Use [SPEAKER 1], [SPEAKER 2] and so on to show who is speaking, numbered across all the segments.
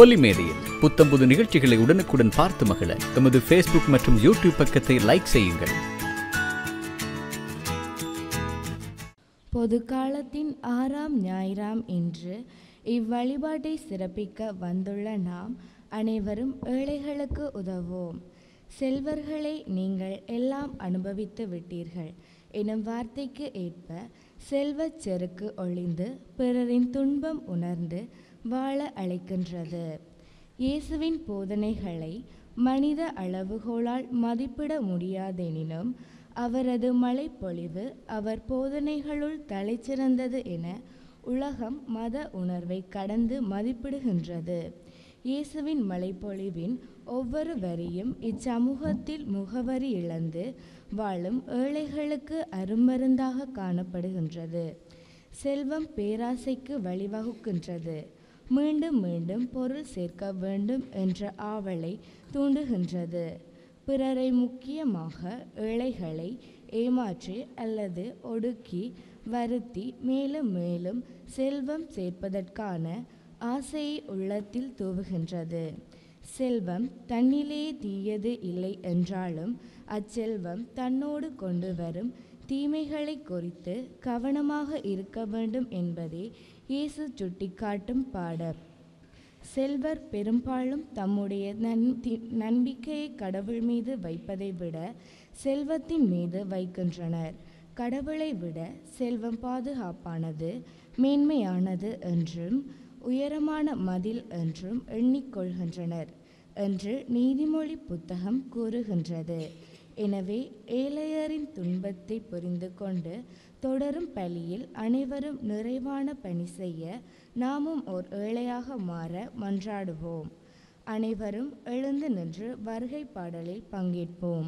[SPEAKER 1] ஒலிமேடையில் புத்தம்புது நிகழ்ச்சிகளை உடனுக்குடன் பார்த்து மகிழ எமது ஃபேஸ்புக் மற்றும் யூடியூப் பக்கத்தை லைக் செய்யுங்கள்
[SPEAKER 2] பொதுக்காலத்தின் ஆறாம் ஞாயிறாம் இன்று இவ்வழிபாட்டை சிறப்பிக்க வந்துள்ள நாம் அனைவரும் ஏழைகளுக்கு உதவுவோம் செல்வர்களை நீங்கள் எல்லாம் அனுபவித்து விட்டீர்கள் எனும் வார்த்தைக்கு ஏற்ப செல்வச் செருக்கு ஒளிந்து பிறரின் துன்பம் உணர்ந்து வாழ அழைக்கின்றது இயேசுவின் போதனைகளை மனித அளவுகோலால் மதிப்பிட முடியாதெனினும் அவரது மழைப்பொழிவு அவர் போதனைகளுள் தலைச்சிறந்தது என உலகம் மத உணர்வை கடந்து மதிப்பிடுகின்றது இயேசுவின் மழைப்பொழிவின் ஒவ்வொரு வரியும் இச்சமூகத்தில் முகவரி இழந்து வாழும் ஏழைகளுக்கு அருமருந்தாக காணப்படுகின்றது செல்வம் பேராசைக்கு வழிவகுக்கின்றது மீண்டும் மீண்டும் பொருள் சேர்க்க வேண்டும் என்ற ஆவலை தூண்டுகின்றது பிறரை முக்கியமாக ஏழைகளை ஏமாற்றி அல்லது ஒடுக்கி வருத்தி மேலும் மேலும் செல்வம் சேர்ப்பதற்கான ஆசையை உள்ளத்தில் தூவுகின்றது செல்வம் தன்னிலே தீயது இல்லை என்றாலும் அச்செல்வம் தன்னோடு கொண்டு வரும் தீமைகளை குறித்து கவனமாக இருக்க வேண்டும் என்பதே இயேசு சுட்டிக்காட்டும் பாடம் செல்வர் பெரும்பாலும் தம்முடைய நன்பி நம்பிக்கையை கடவுள் மீது வைப்பதை விட செல்வத்தின் மீது வைக்கின்றனர் கடவுளை விட செல்வம் பாதுகாப்பானது மேன்மையானது என்றும் உயரமான மதில் என்றும் எண்ணிக்கொள்கின்றனர் என்று நீதிமொழி புத்தகம் கூறுகின்றது எனவே ஏழையரின் துன்பத்தை புரிந்து கொண்டு தொடரும் பலியில் அனைவரும் நிறைவான பணி செய்ய நாமும் ஓர் ஏழையாக மாற மன்றாடுவோம் அனைவரும் எழுந்து நின்று வருகை பாடலில் பங்கேற்போம்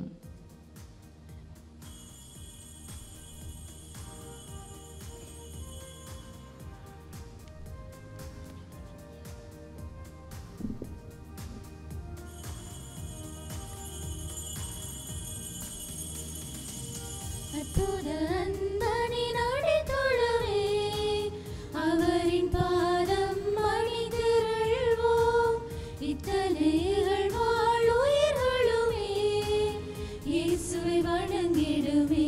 [SPEAKER 3] அற்புத அன்பனின் அடித்தொழுவே, அவரின் பாதம் அணிதிரள்வோம். இத்தனைகள் வாழுயிர்களுமே, இயேசுவை வணங்கிடுமே.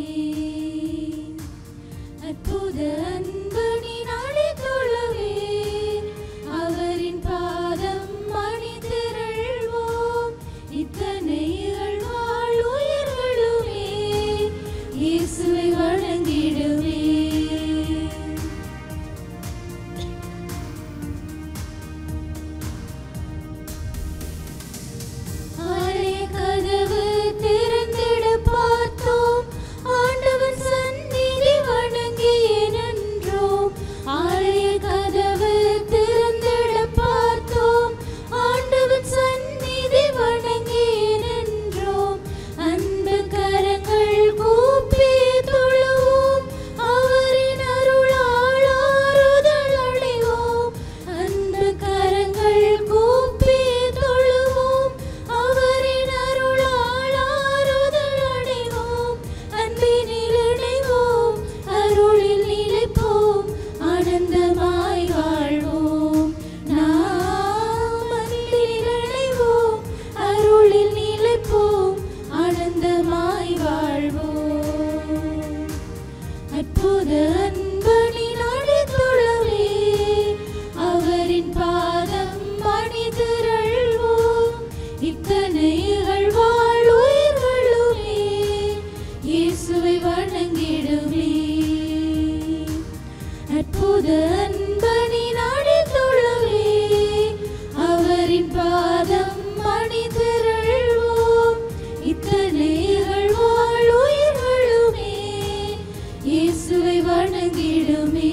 [SPEAKER 3] அற்புத அன்பனின் அடித்தொழுவே, அவரின் பாதம் அணிதிரள்வோம். இத்தனைகள் வாழுயிர்களுமே, இயேசுவை வணங்கிடுவே ஆலய கதவு திறந்திட பார்த்தோம் ஆண்டவன் சந்நிதி வணங்கியே நின்றோம் ஆலய கதவு திறந்திட பார்த்தோம் ஆண்டவன் சந்நிதி வணங்கியே நின்றோம் அன்பு கரங்கள் கூப்பி தொழுவோம் அவரின் அருளால் ஆறுதல் அடைவோம் அன்பு கரங்கள் கூப்பி தொழுவோம் அவரின் அருளால் ஆறுதல் அடைவோம் அன்பினில் இணைவோம் அருளில் நிலைப்போம் ஆனந்தமாய் வாழ்வோம் நாம் அன்பினில் இணைவோம் அருளில் நிலைப்போம் ஆனந்தமாய் வாழ்வோம் அற்புத அன்பனின் அடித்தொழவே அவரின் பாதம் மனிதரள்வோம் இத்தனைகள் வாழுயிர்களுமே இயேசுவை வணங்கிடுமே அற்புத அன்பனின் அடித்தொழவே அவரின் பாதம் மனிதரள்வோம் இத்தனைகள் வாழுயிர்களுமே இயேசுவை வணங்கிடுமே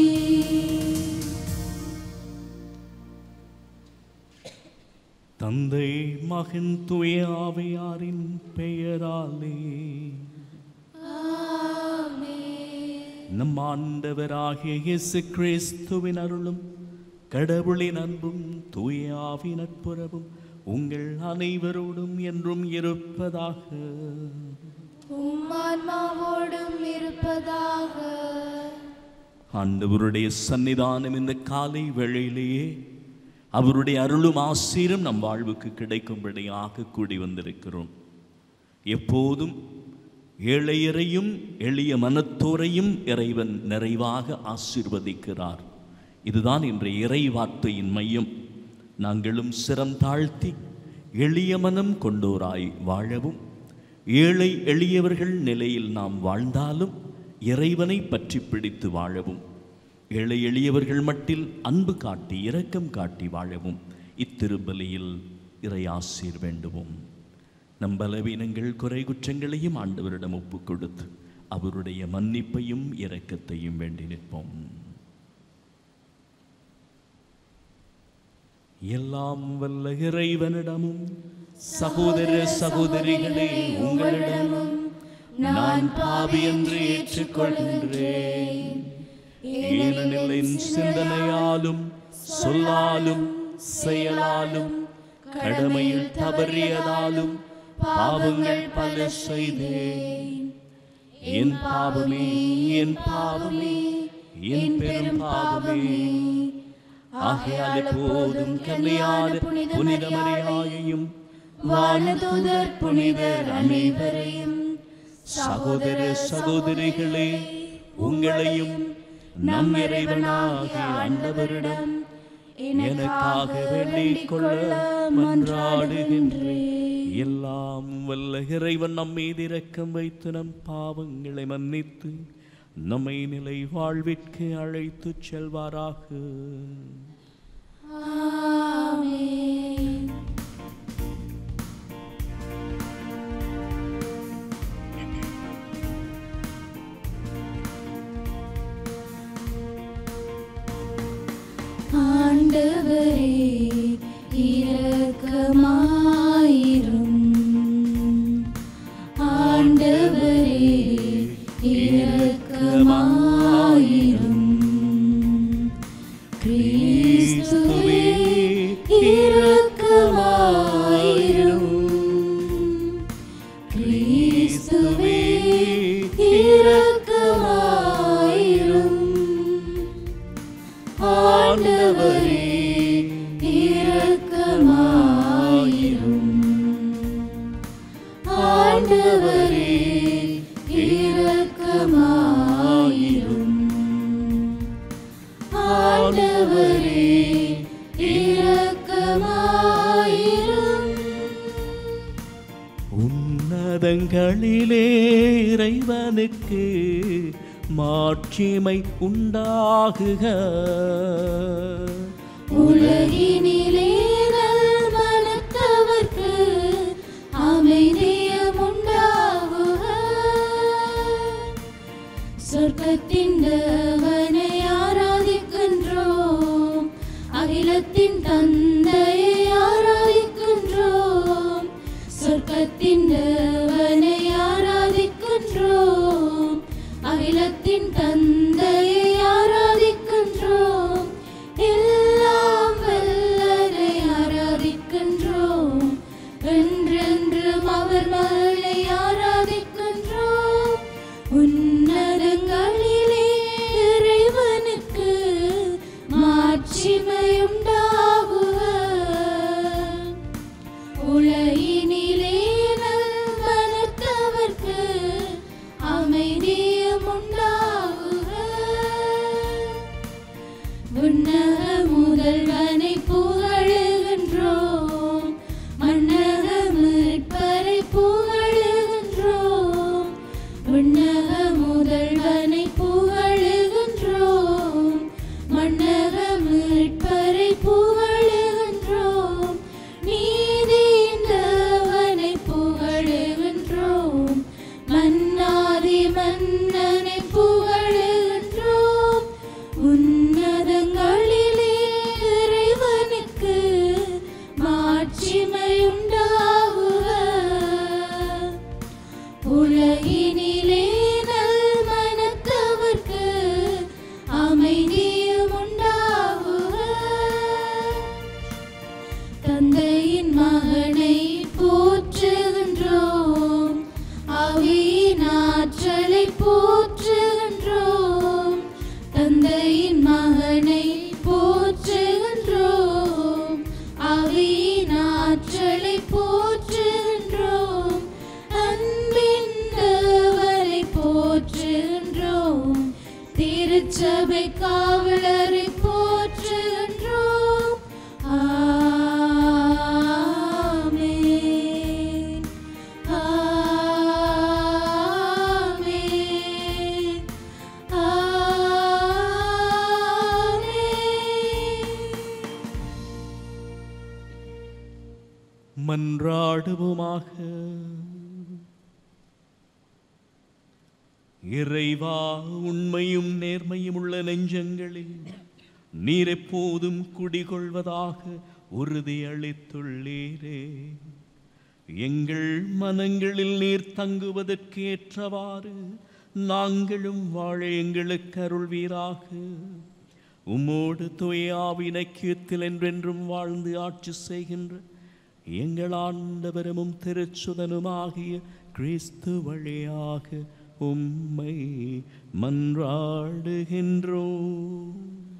[SPEAKER 4] தந்தை மகன் தூய ஆவியாரின் பெயராலே நம் ஆண்டவராகிய இயேசு கிறிஸ்துவின் அருளும் கடவுளின் அன்பும் தூய ஆவி நட்புறவும் உங்கள் அனைவரோடும் என்றும் இருப்பதாக
[SPEAKER 3] உம்மான்மாவோடும் இருப்பதாக
[SPEAKER 4] ஆண்டவருடைய சன்னிதானம் இந்த காலை வேளையிலேயே அவருடைய அருளும் ஆசீரும் நம் வாழ்வுக்கு கிடைக்கும்படியாக கூடி வந்திருக்கிறோம் எப்போதும் ஏழையரையும் எளிய மனத்தோரையும் இறைவன் நிறைவாக ஆசீர்வதிக்கிறார் இதுதான் இன்றைய இறை வார்த்தையின் மையம் நாங்களும் சிரம் தாழ்த்தி எளிய மனம் கொண்டோராய் வாழவும் ஏழை எளியவர்கள் நிலையில் நாம் வாழ்ந்தாலும் இறைவனை பற்றி பிடித்து வாழவும் ஏழை எளியவர்கள் மட்டில் அன்பு காட்டி இரக்கம் காட்டி வாழவும் இத்திருப்பலியில் இறை ஆசீர் வேண்டுவோம் நம் பலவீனங்கள் குறை குற்றங்களையும் ஆண்டவரிடம் ஒப்புக் கொடுத்து அவருடைய மன்னிப்பையும் இரக்கத்தையும் வேண்டி நிற்போம் எல்லாம் வல்ல இறைவனிடமும் சகோதர சகோதரிகளே உங்களிடமும் நான் பாவி என்று ஏற்றுக்கொள்கின்றேன் ஏனெனில் என் சிந்தனையாலும் சொல்லாலும் செயலாலும் கடமையில் தவறியதாலும் பாவங்கள் பல செய்தேன் என் பாவமே என் பாவமே என் பெரும் பாவமே ஆகையால் எப்போதும் கன்னியான புனித மரியாயையும் வானதூதர் புனிதர் அனைவரையும் சகோதர சகோதரிகளே உங்களையும் நம் இறைவனாகிய ஆண்டவரிடம் எனக்காக வேண்டிக் கொள்ள மன்றாடுகின்றேன் எல்லாம் வல்ல இறைவன் நம் மீது இரக்கம் வைத்து நம் பாவங்களை மன்னித்து நம்மை நிலை வாழ்விற்கு அழைத்துச் செல்வாராக
[SPEAKER 3] ஆமென் ஆண்டவரே இரக்கமாயிரும் ஆண்டவரே இரக்கமாயிரும் கிறிஸ்துவே இரக்கமாயிரும் கிறிஸ்துவே இரக்கமாயிரும் ஆண்டவரே இரக்கமாயிரும் ஆண்டவரே இரக்கமாயிரும் ஆண்டவரே இரக்கமாயிரும்
[SPEAKER 4] உன்னதங்களிலே இறைவனுக்கு மாட்சிமை உண்டாகுக
[SPEAKER 3] உலகினிலே நல்மனத்தவர்க்கு அமைதியம் உண்டாகுக சொர்க்கத்தின் தேவனை ஆராதிக்கின்றோம் அகிலத்தின் தந்தையை ஆராதிக்கின்றோம் சொர்க்கத்தின் தேவனை ஆராதிக்கின்றோம் அகிலத்தின் தந்தையை ஆராதிக்கின்றோம் எல்லாம் வல்லரை ஆராதிக்கின்றோம் என்றென்றும் அவர் மகளை ஆராதிக்கின்றோம் உன்னதங்களிலே இறைவனுக்கு மாட்சிமையுண்டாகுக உலகினிலே நல்மனத்தவர்க்கு அமைதியும் உண்டாகுக விண்ணக முதல்வனை புகழுகின்றோம் மன்னக மீட்பரை புகழுகின்றோம் விண்ணக முதல்வனை புகழுகின்றோம் மன்னக மீட்பரை புகழுகின்றோம் நீதியின் தேவனை புகழுகின்றோம் மன்னாதி மன்னனை புகழுகின்றோம் உன்னதங்களிலே இறைவனுக்கு மாட்சிமையுண்டாகுக உலகினிலே நல்மனத்தவர்க்கு அமைதியும் உண்டாகுக தந்தையின் மகனை போற்றுகின்றோம் அவையின் ஆற்றலை போற்றுகின்றோம் தந்தையின் மகனை போற்றுகின்றோம்
[SPEAKER 4] மன்றாடுவோமாக இறைவா உண்மையும் நேர்மையும் உள்ள நெஞ்சங்களில் நீர் எப்போதும் குடிகொள்வதாக உறுதி அளித்துள்ளீரே எங்கள் மனங்களில் நீர் தங்குவதற்கு ஏற்றவாறு நாங்களும் வாழ எங்களுக்கு அருள்வீராக உம்மோடு தூயாவின் ஐக்கியத்தில் என்றென்றும் வாழ்ந்து ஆட்சி செய்கின்ற எங்கள் ஆண்டவரமும் திருச்சுதனுமாகிய கிறிஸ்து வழியாக உம்மை மன்றாடுகின்றோம்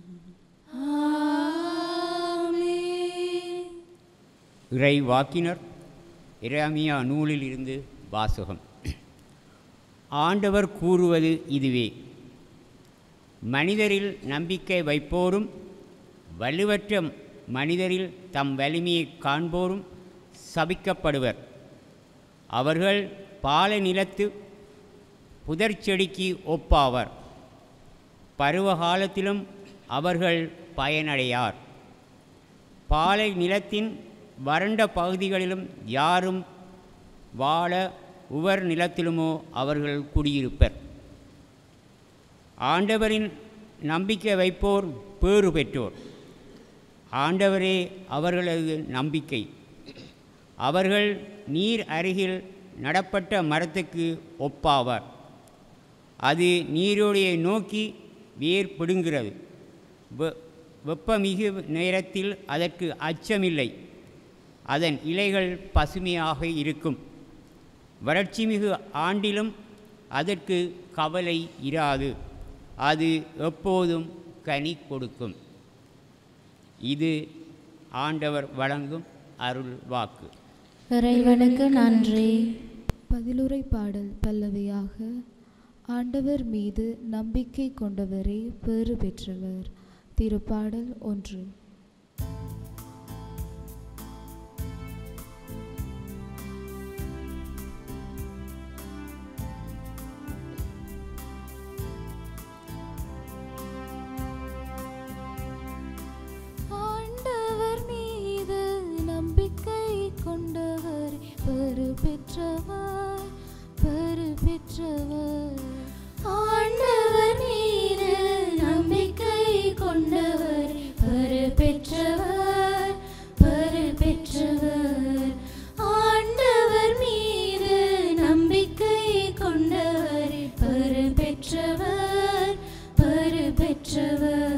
[SPEAKER 3] ஆமென்.
[SPEAKER 5] இறை வாக்கினர் இறைமியா நூலில் இருந்து வாசகம் ஆண்டவர் கூறுவது இதுவே மனிதரில் நம்பிக்கை வைப்போரும் வலுவற்ற மனிதரில் தம் வலிமையை காண்போரும் சபிக்கப்படுவர் அவர்கள் பாலை நிலத்து புதர்ச்செடிக்கு ஒப்பாவர் பருவ காலத்திலும் அவர்கள் பயனடையார் பாலை நிலத்தின் வறண்ட பகுதிகளிலும் யாரும் வாழ உவர் நிலத்திலுமோ அவர்கள் குடியிருப்பர் ஆண்டவரின் நம்பிக்கை வைப்போர் பேறு பெற்றோர் ஆண்டவரே அவர்களது நம்பிக்கை அவர்கள் நீர் அருகில் நடப்பட்ட மரத்துக்கு ஒப்பாவார் அது நீரோடையை நோக்கி வேர் பிடுங்கிறது வெ- வெப்பமிகு நேரத்தில் அதற்கு அச்சமில்லை அதன் இலைகள் பசுமையாக இருக்கும் வறட்சிமிகு ஆண்டிலும் அதற்கு கவலை இராது அது எப்போதும் கனி கொடுக்கும் இது ஆண்டவர் வழங்கும் அருள் வாக்கு
[SPEAKER 3] இறைவனுக்கு நன்றி
[SPEAKER 6] பதிலுரை பாடல் பல்லவியாக ஆண்டவர் மீது நம்பிக்கை கொண்டவரே பேறு பெற்றவர் திருப்பாடல் ஒன்று ஆண்டவர் மீது நம்பிக்கை கொண்டவர் பெரு பெற்றவர் பெரு பெற்றவர்
[SPEAKER 3] ஆண்டவர் மீது நம்பிக்கை கொண்டவர் பரு பெற்றவர் பரு பெற்றவர் ஆண்டவர் மீது நம்பிக்கை கொண்டவர் பரு பெற்றவர் பரு பெற்றவர்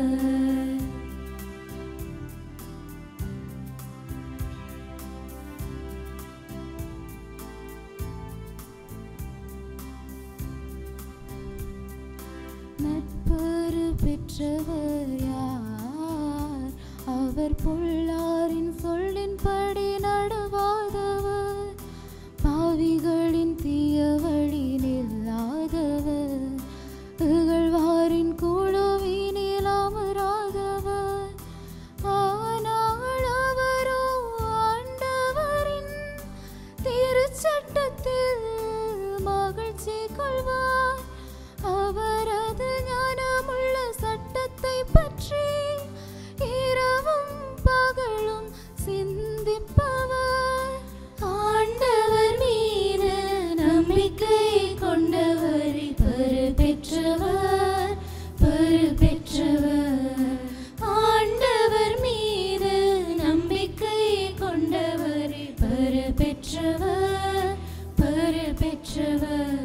[SPEAKER 6] நட்பெரு பெற்றவர் யார் அவர் பொல்லாரின் சொல்லின்படி நடவாதவர் பாவிகளின் தீய வழி நில்லாதவர் இகழ்வாரின் குழுவினில் அமராதவர் ஆனால் அவரோ ஆண்டவரின் திருச்சட்டத்தில் மகிழ்ச்சி கொள்வார் அவரது ஞானமுள்ள சட்டத்தை பற்றி இரவும் பகலும் சிந்திப்பவர்
[SPEAKER 3] ஆண்டவர் மீது நம்பிக்கை கொண்டவர் பரு பெற்றவர் பரு பெற்றவர் ஆண்டவர் மீது நம்பிக்கை கொண்டவர் பரு பெற்றவர் பரு பெற்றவர்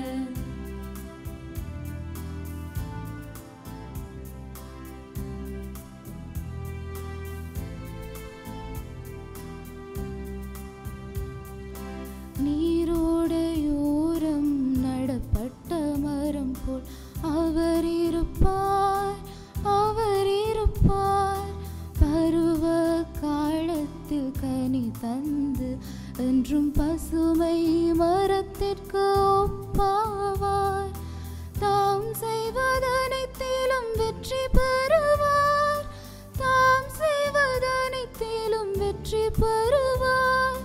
[SPEAKER 6] நீரோடையோரம் நடப்பட்ட மரம் போல் அவர் இருப்பார் அவர் இருப்பார் பருவ காலத்தில் கனி தந்து என்றும் பசுமை மரத்திற்கு ஒப்பாவார் தாம் செய்வதனைத்திலும் வெற்றி பெறுவார் தாம் செய்வதனைத்திலும் வெற்றி பெறுவார்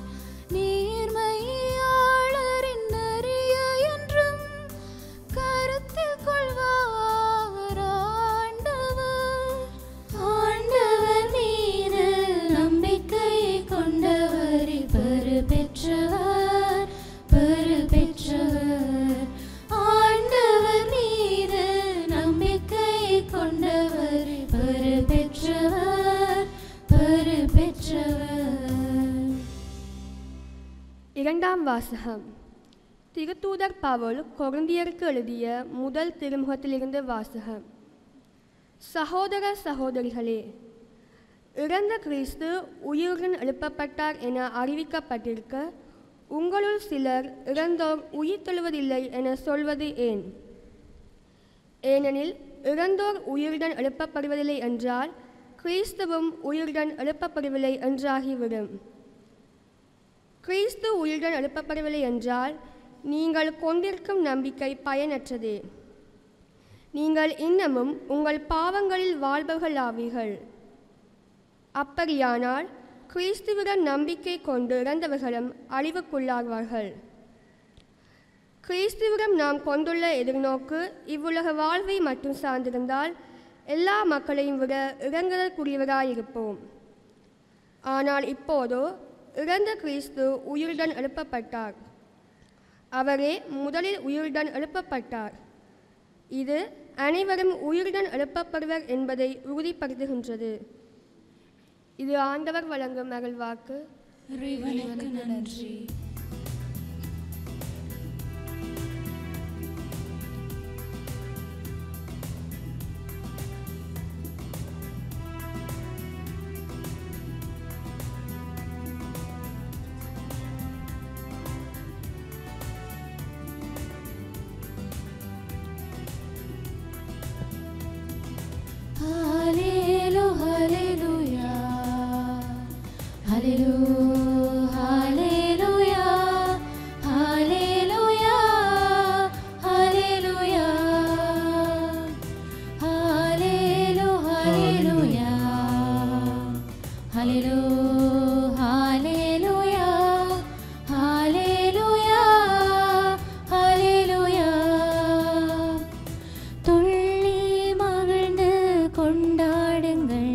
[SPEAKER 6] நேர்மையாளரின் நெறிய என்றும் கருத்தில் கொள்வார் ஆண்டவர்
[SPEAKER 3] ஆண்டவர் மீது நம்பிக்கை கொண்டவர் பரு
[SPEAKER 7] வாசகம் திருத்தூதர் பவுல் கொரிந்தியருக்கு எழுதிய முதல் திருமுகத்திலிருந்து வாசகம் சகோதர சகோதரிகளே இறந்த கிறிஸ்து உயிருடன் எழுப்பப்பட்டார் என அறிவிக்கப்பட்டிருக்க உங்களுள் சிலர் இறந்தோர் உயிர் தெழுவதில்லை என சொல்வது ஏன் ஏனெனில் இறந்தோர் உயிருடன் எழுப்பப்படுவதில்லை என்றால் கிறிஸ்துவும் உயிருடன் எழுப்பப்படவில்லை என்றாகிவிடும் கிறிஸ்து உயிருடன் எழுப்பப்படவில்லை என்றால் நீங்கள் கொண்டிருக்கும் நம்பிக்கை பயனற்றதே நீங்கள் இன்னமும் உங்கள் பாவங்களில் வாழ்பவர்களாவீர்கள் அப்படியானால் கிறிஸ்துவிடம் நம்பிக்கை கொண்டு இறந்தவர்களும் அழிவுக்குள்ளாவார்கள் கிறிஸ்துவிடம் நாம் கொண்டுள்ள எதிர்நோக்கு இவ்வுலக வாழ்வை மட்டும் சார்ந்திருந்தால் எல்லா மக்களையும் விட இறங்குதற்குரியவராயிருப்போம் ஆனால் இப்போதோ இறந்த கிறிஸ்து உயிருடன் எழுப்பப்பட்டார் அவரே முதலில் உயிருடன் எழுப்பப்பட்டார் இது அனைவரும் உயிருடன் எழுப்பப்படுவர் என்பதை உறுதிப்படுத்துகின்றது இது ஆண்டவர் வழங்கும் மகிழ்வாக்கு
[SPEAKER 3] இறைவனுக்கு நன்றி Hallelu, hallelujah. Hallelu, hallelujah. Hallelujah, hallelujah. Hallelu, hallelujah. Hallelu, hallelujah. Hallelujah, hallelujah. துள்ளி மகிழ்ந்து கொண்டாடுங்கள்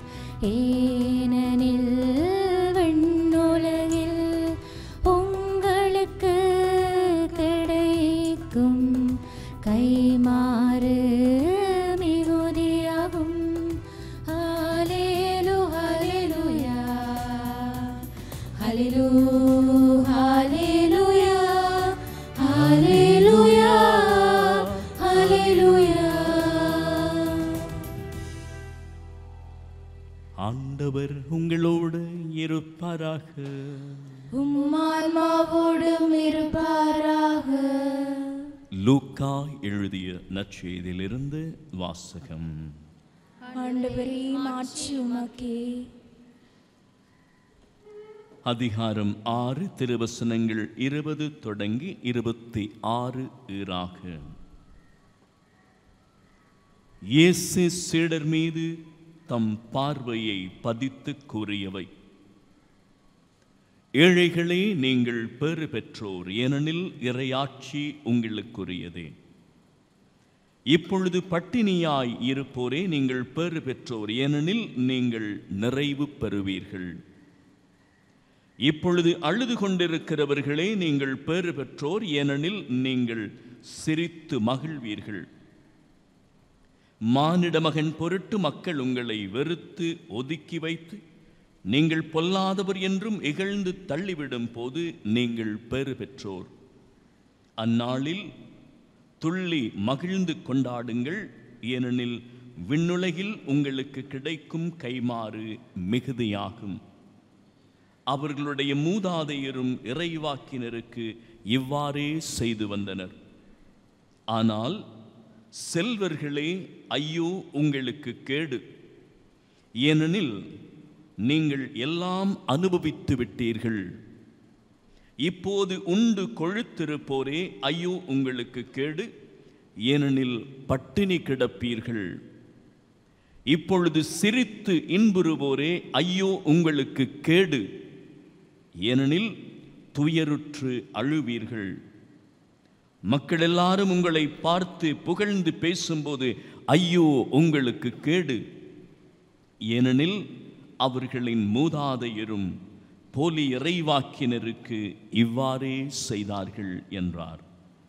[SPEAKER 3] ஏனெனில் விண்ணுலகில் உங்களுக்கு கிடைக்கும் கைமாறு மிகுதியாகும் ஹallelu hallelujah ஹallelu hallelujah hallelujah hallelujah
[SPEAKER 4] ஆண்டவர் உங்களோடு இருப்பாராக
[SPEAKER 3] உம்மான்மாவோடும் இருப்பாராக
[SPEAKER 4] லூக்கா எழுதிய நற்செய்தியிலிருந்து வாசகம்
[SPEAKER 3] ஆண்டவரே மாட்சி உமக்கே
[SPEAKER 4] அதிகாரம் ஆறு திருவசனங்கள் இருபது தொடங்கி இருபத்தி ஆறு ஈராக இயேசு சீடர் மீது தம் பார்வையை பதித்து கூறியவை ஏழைகளே நீங்கள் பேறு பெற்றோர் ஏனெனில் இறையாட்சி உங்களுக்குரியதே இப்பொழுது பட்டினியாய் இருப்போரே நீங்கள் பேறு பெற்றோர் ஏனெனில் நீங்கள் நிறைவு பெறுவீர்கள் இப்பொழுது அழுது கொண்டிருக்கிறவர்களே நீங்கள் பேறு பெற்றோர் ஏனெனில் நீங்கள் சிரித்து மகிழ்வீர்கள் மானிட மகன் பொருட்டு மக்கள் உங்களை வெறுத்து ஒதுக்கி வைத்து நீங்கள் பொல்லாதவர் என்றும் இகழ்ந்து தள்ளிவிடும் போது நீங்கள் பேறு பெற்றோர் அந்நாளில் துள்ளி மகிழ்ந்து கொண்டாடுங்கள் ஏனெனில் விண்ணுலகில் உங்களுக்கு கிடைக்கும் கைமாறு மிகுதியாகும் அவர்களுடைய மூதாதையரும் இறைவாக்கினருக்கு இவ்வாறே செய்து வந்தனர் ஆனால் செல்வர்களே ஐயோ உங்களுக்கு கேடு ஏனெனில் நீங்கள் எல்லாம் அனுபவித்து விட்டீர்கள் இப்போது உண்டு கொழுத்திருப்போரே ஐயோ உங்களுக்கு கேடு ஏனெனில் பட்டினி கிடப்பீர்கள் இப்பொழுது சிரித்து இன்புறுவோரே ஐயோ உங்களுக்கு கேடு ஏனெனில் துயருற்று அழுவீர்கள் மக்கள் எல்லாரும் உங்களை பார்த்து புகழ்ந்து பேசும்போது ஐயோ உங்களுக்கு கேடு ஏனெனில் அவர்களின் மூதாதையரும் போலி இறைவாக்கினருக்கு இவ்வாறே செய்தார்கள் என்றார்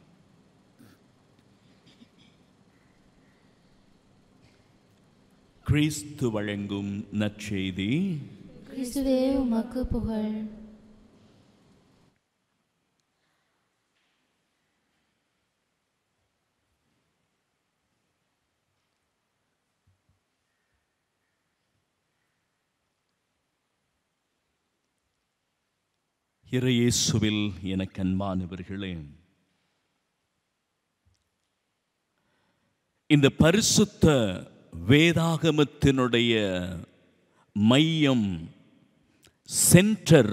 [SPEAKER 4] கிறிஸ்து வழங்கும் நற்செய்தி
[SPEAKER 3] கிறிஸ்துவே உமக்கு புகழ்
[SPEAKER 4] இறையேசுவில் எனக்கு அன்பானவர்களே இந்த பரிசுத்த வேதாகமத்தினுடைய மையம் சென்டர்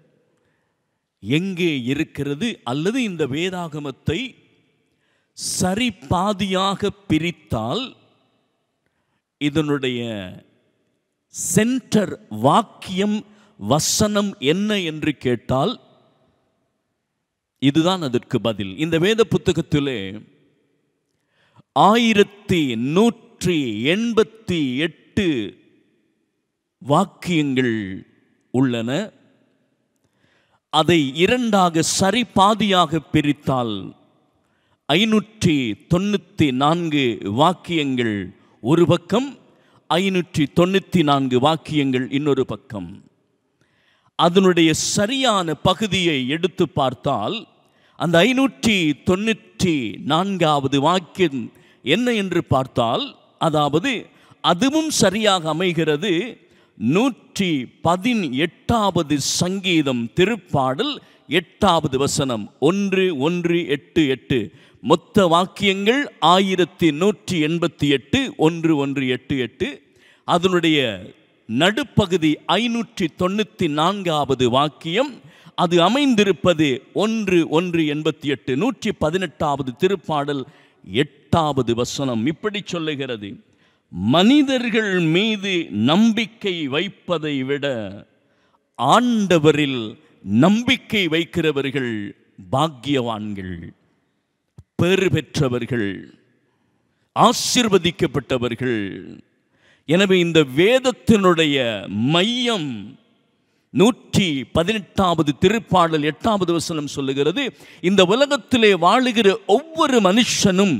[SPEAKER 4] எங்கே இருக்கிறது அல்லது இந்த வேதாகமத்தை சரி பாதியாக பிரித்தால் இதனுடைய சென்டர் வாக்கியம் வசனம் என்ன என்று கேட்டால் இதுதான் அதற்கு பதில் இந்த வேத புத்தகத்திலே ஆயிரத்தி நூற்றி எண்பத்தி எட்டு வாக்கியங்கள் உள்ளன அதை இரண்டாக சரி பாதியாக பிரித்தால் ஐநூற்றி தொண்ணூற்றி நான்கு வாக்கியங்கள் ஒரு பக்கம் ஐநூற்றி தொண்ணூற்றி நான்கு வாக்கியங்கள் இன்னொரு பக்கம் அதனுடைய சரியான பகுதியை எடுத்து பார்த்தால் அந்த ஐநூற்றி தொண்ணூற்றி நான்காவது வாக்கியம் என்ன என்று பார்த்தால் அதாவது அதுவும் சரியாக அமைகிறது நூற்றி பதினெட்டாவது சங்கீதம் திருப்பாடல் எட்டாவது வசனம் ஒன்று ஒன்று எட்டு எட்டு மொத்த வாக்கியங்கள் ஆயிரத்தி நூற்றி எண்பத்தி எட்டு ஒன்று ஒன்று எட்டு எட்டு அதனுடைய நடுப்பகுதி ஐநூற்றி தொண்ணூற்றி நான்காவது வாக்கியம் அது அமைந்திருப்பது ஒன்று ஒன்று எண்பத்தி எட்டு நூற்றி பதினெட்டாவது திருப்பாடல் எட்டாவது வசனம் இப்படி சொல்லுகிறது மனிதர்கள் மீது நம்பிக்கை வைப்பதை விட ஆண்டவரில் நம்பிக்கை வைக்கிறவர்கள் பாக்கியவான்கள் பேறு பெற்றவர்கள் ஆசிர்வதிக்கப்பட்டவர்கள் எனவே இந்த வேதத்தினுடைய மையம் நூற்றி பதினெட்டாவது திருப்பாடல் எட்டாவது வசனம் சொல்லுகிறது இந்த உலகத்திலே வாழுகிற ஒவ்வொரு மனுஷனும்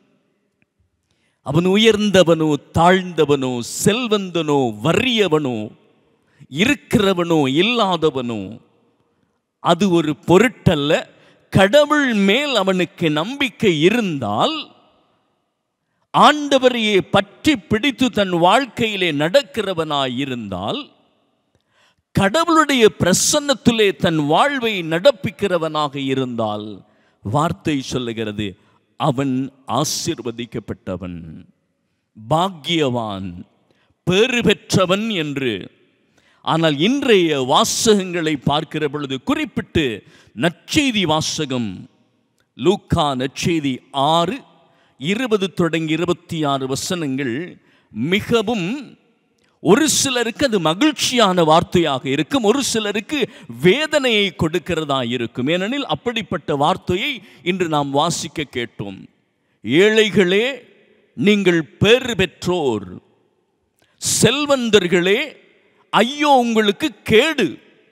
[SPEAKER 4] அவன் உயர்ந்தவனோ தாழ்ந்தவனோ செல்வந்தனோ வறியவனோ இருக்கிறவனோ இல்லாதவனோ அது ஒரு பொருட்டல்ல கடவுள் மேல் அவனுக்கு நம்பிக்கை இருந்தால் ஆண்டவரையே பற்றி பிடித்து தன் வாழ்க்கையிலே நடக்கிறவனாய் இருந்தால் கடவுளுடைய பிரசன்னத்திலே தன் வாழ்வை நடப்பிக்கிறவனாக இருந்தால் வார்த்தை சொல்லுகிறது அவன் ஆசிர்வதிக்கப்பட்டவன் பாக்கியவான் பேறு பெற்றவன் என்று ஆனால் இன்றைய வாசகங்களை பார்க்கிற பொழுது குறிப்பிட்டு நற்செய்தி வாசகம் லூக்கா நற்செய்தி ஆறு இருபது தொடங்கி இருபத்தி ஆறு வசனங்கள் மிகவும் ஒரு சிலருக்கு அது மகிழ்ச்சியான வார்த்தையாக இருக்கும் ஒரு சிலருக்கு வேதனையை கொடுக்கிறதா இருக்கும் ஏனெனில் அப்படிப்பட்ட வார்த்தையை இன்று நாம் வாசிக்க கேட்டோம் ஏழைகளே நீங்கள் பேறு பெற்றோர் செல்வந்தர்களே ஐயோ உங்களுக்கு கேடு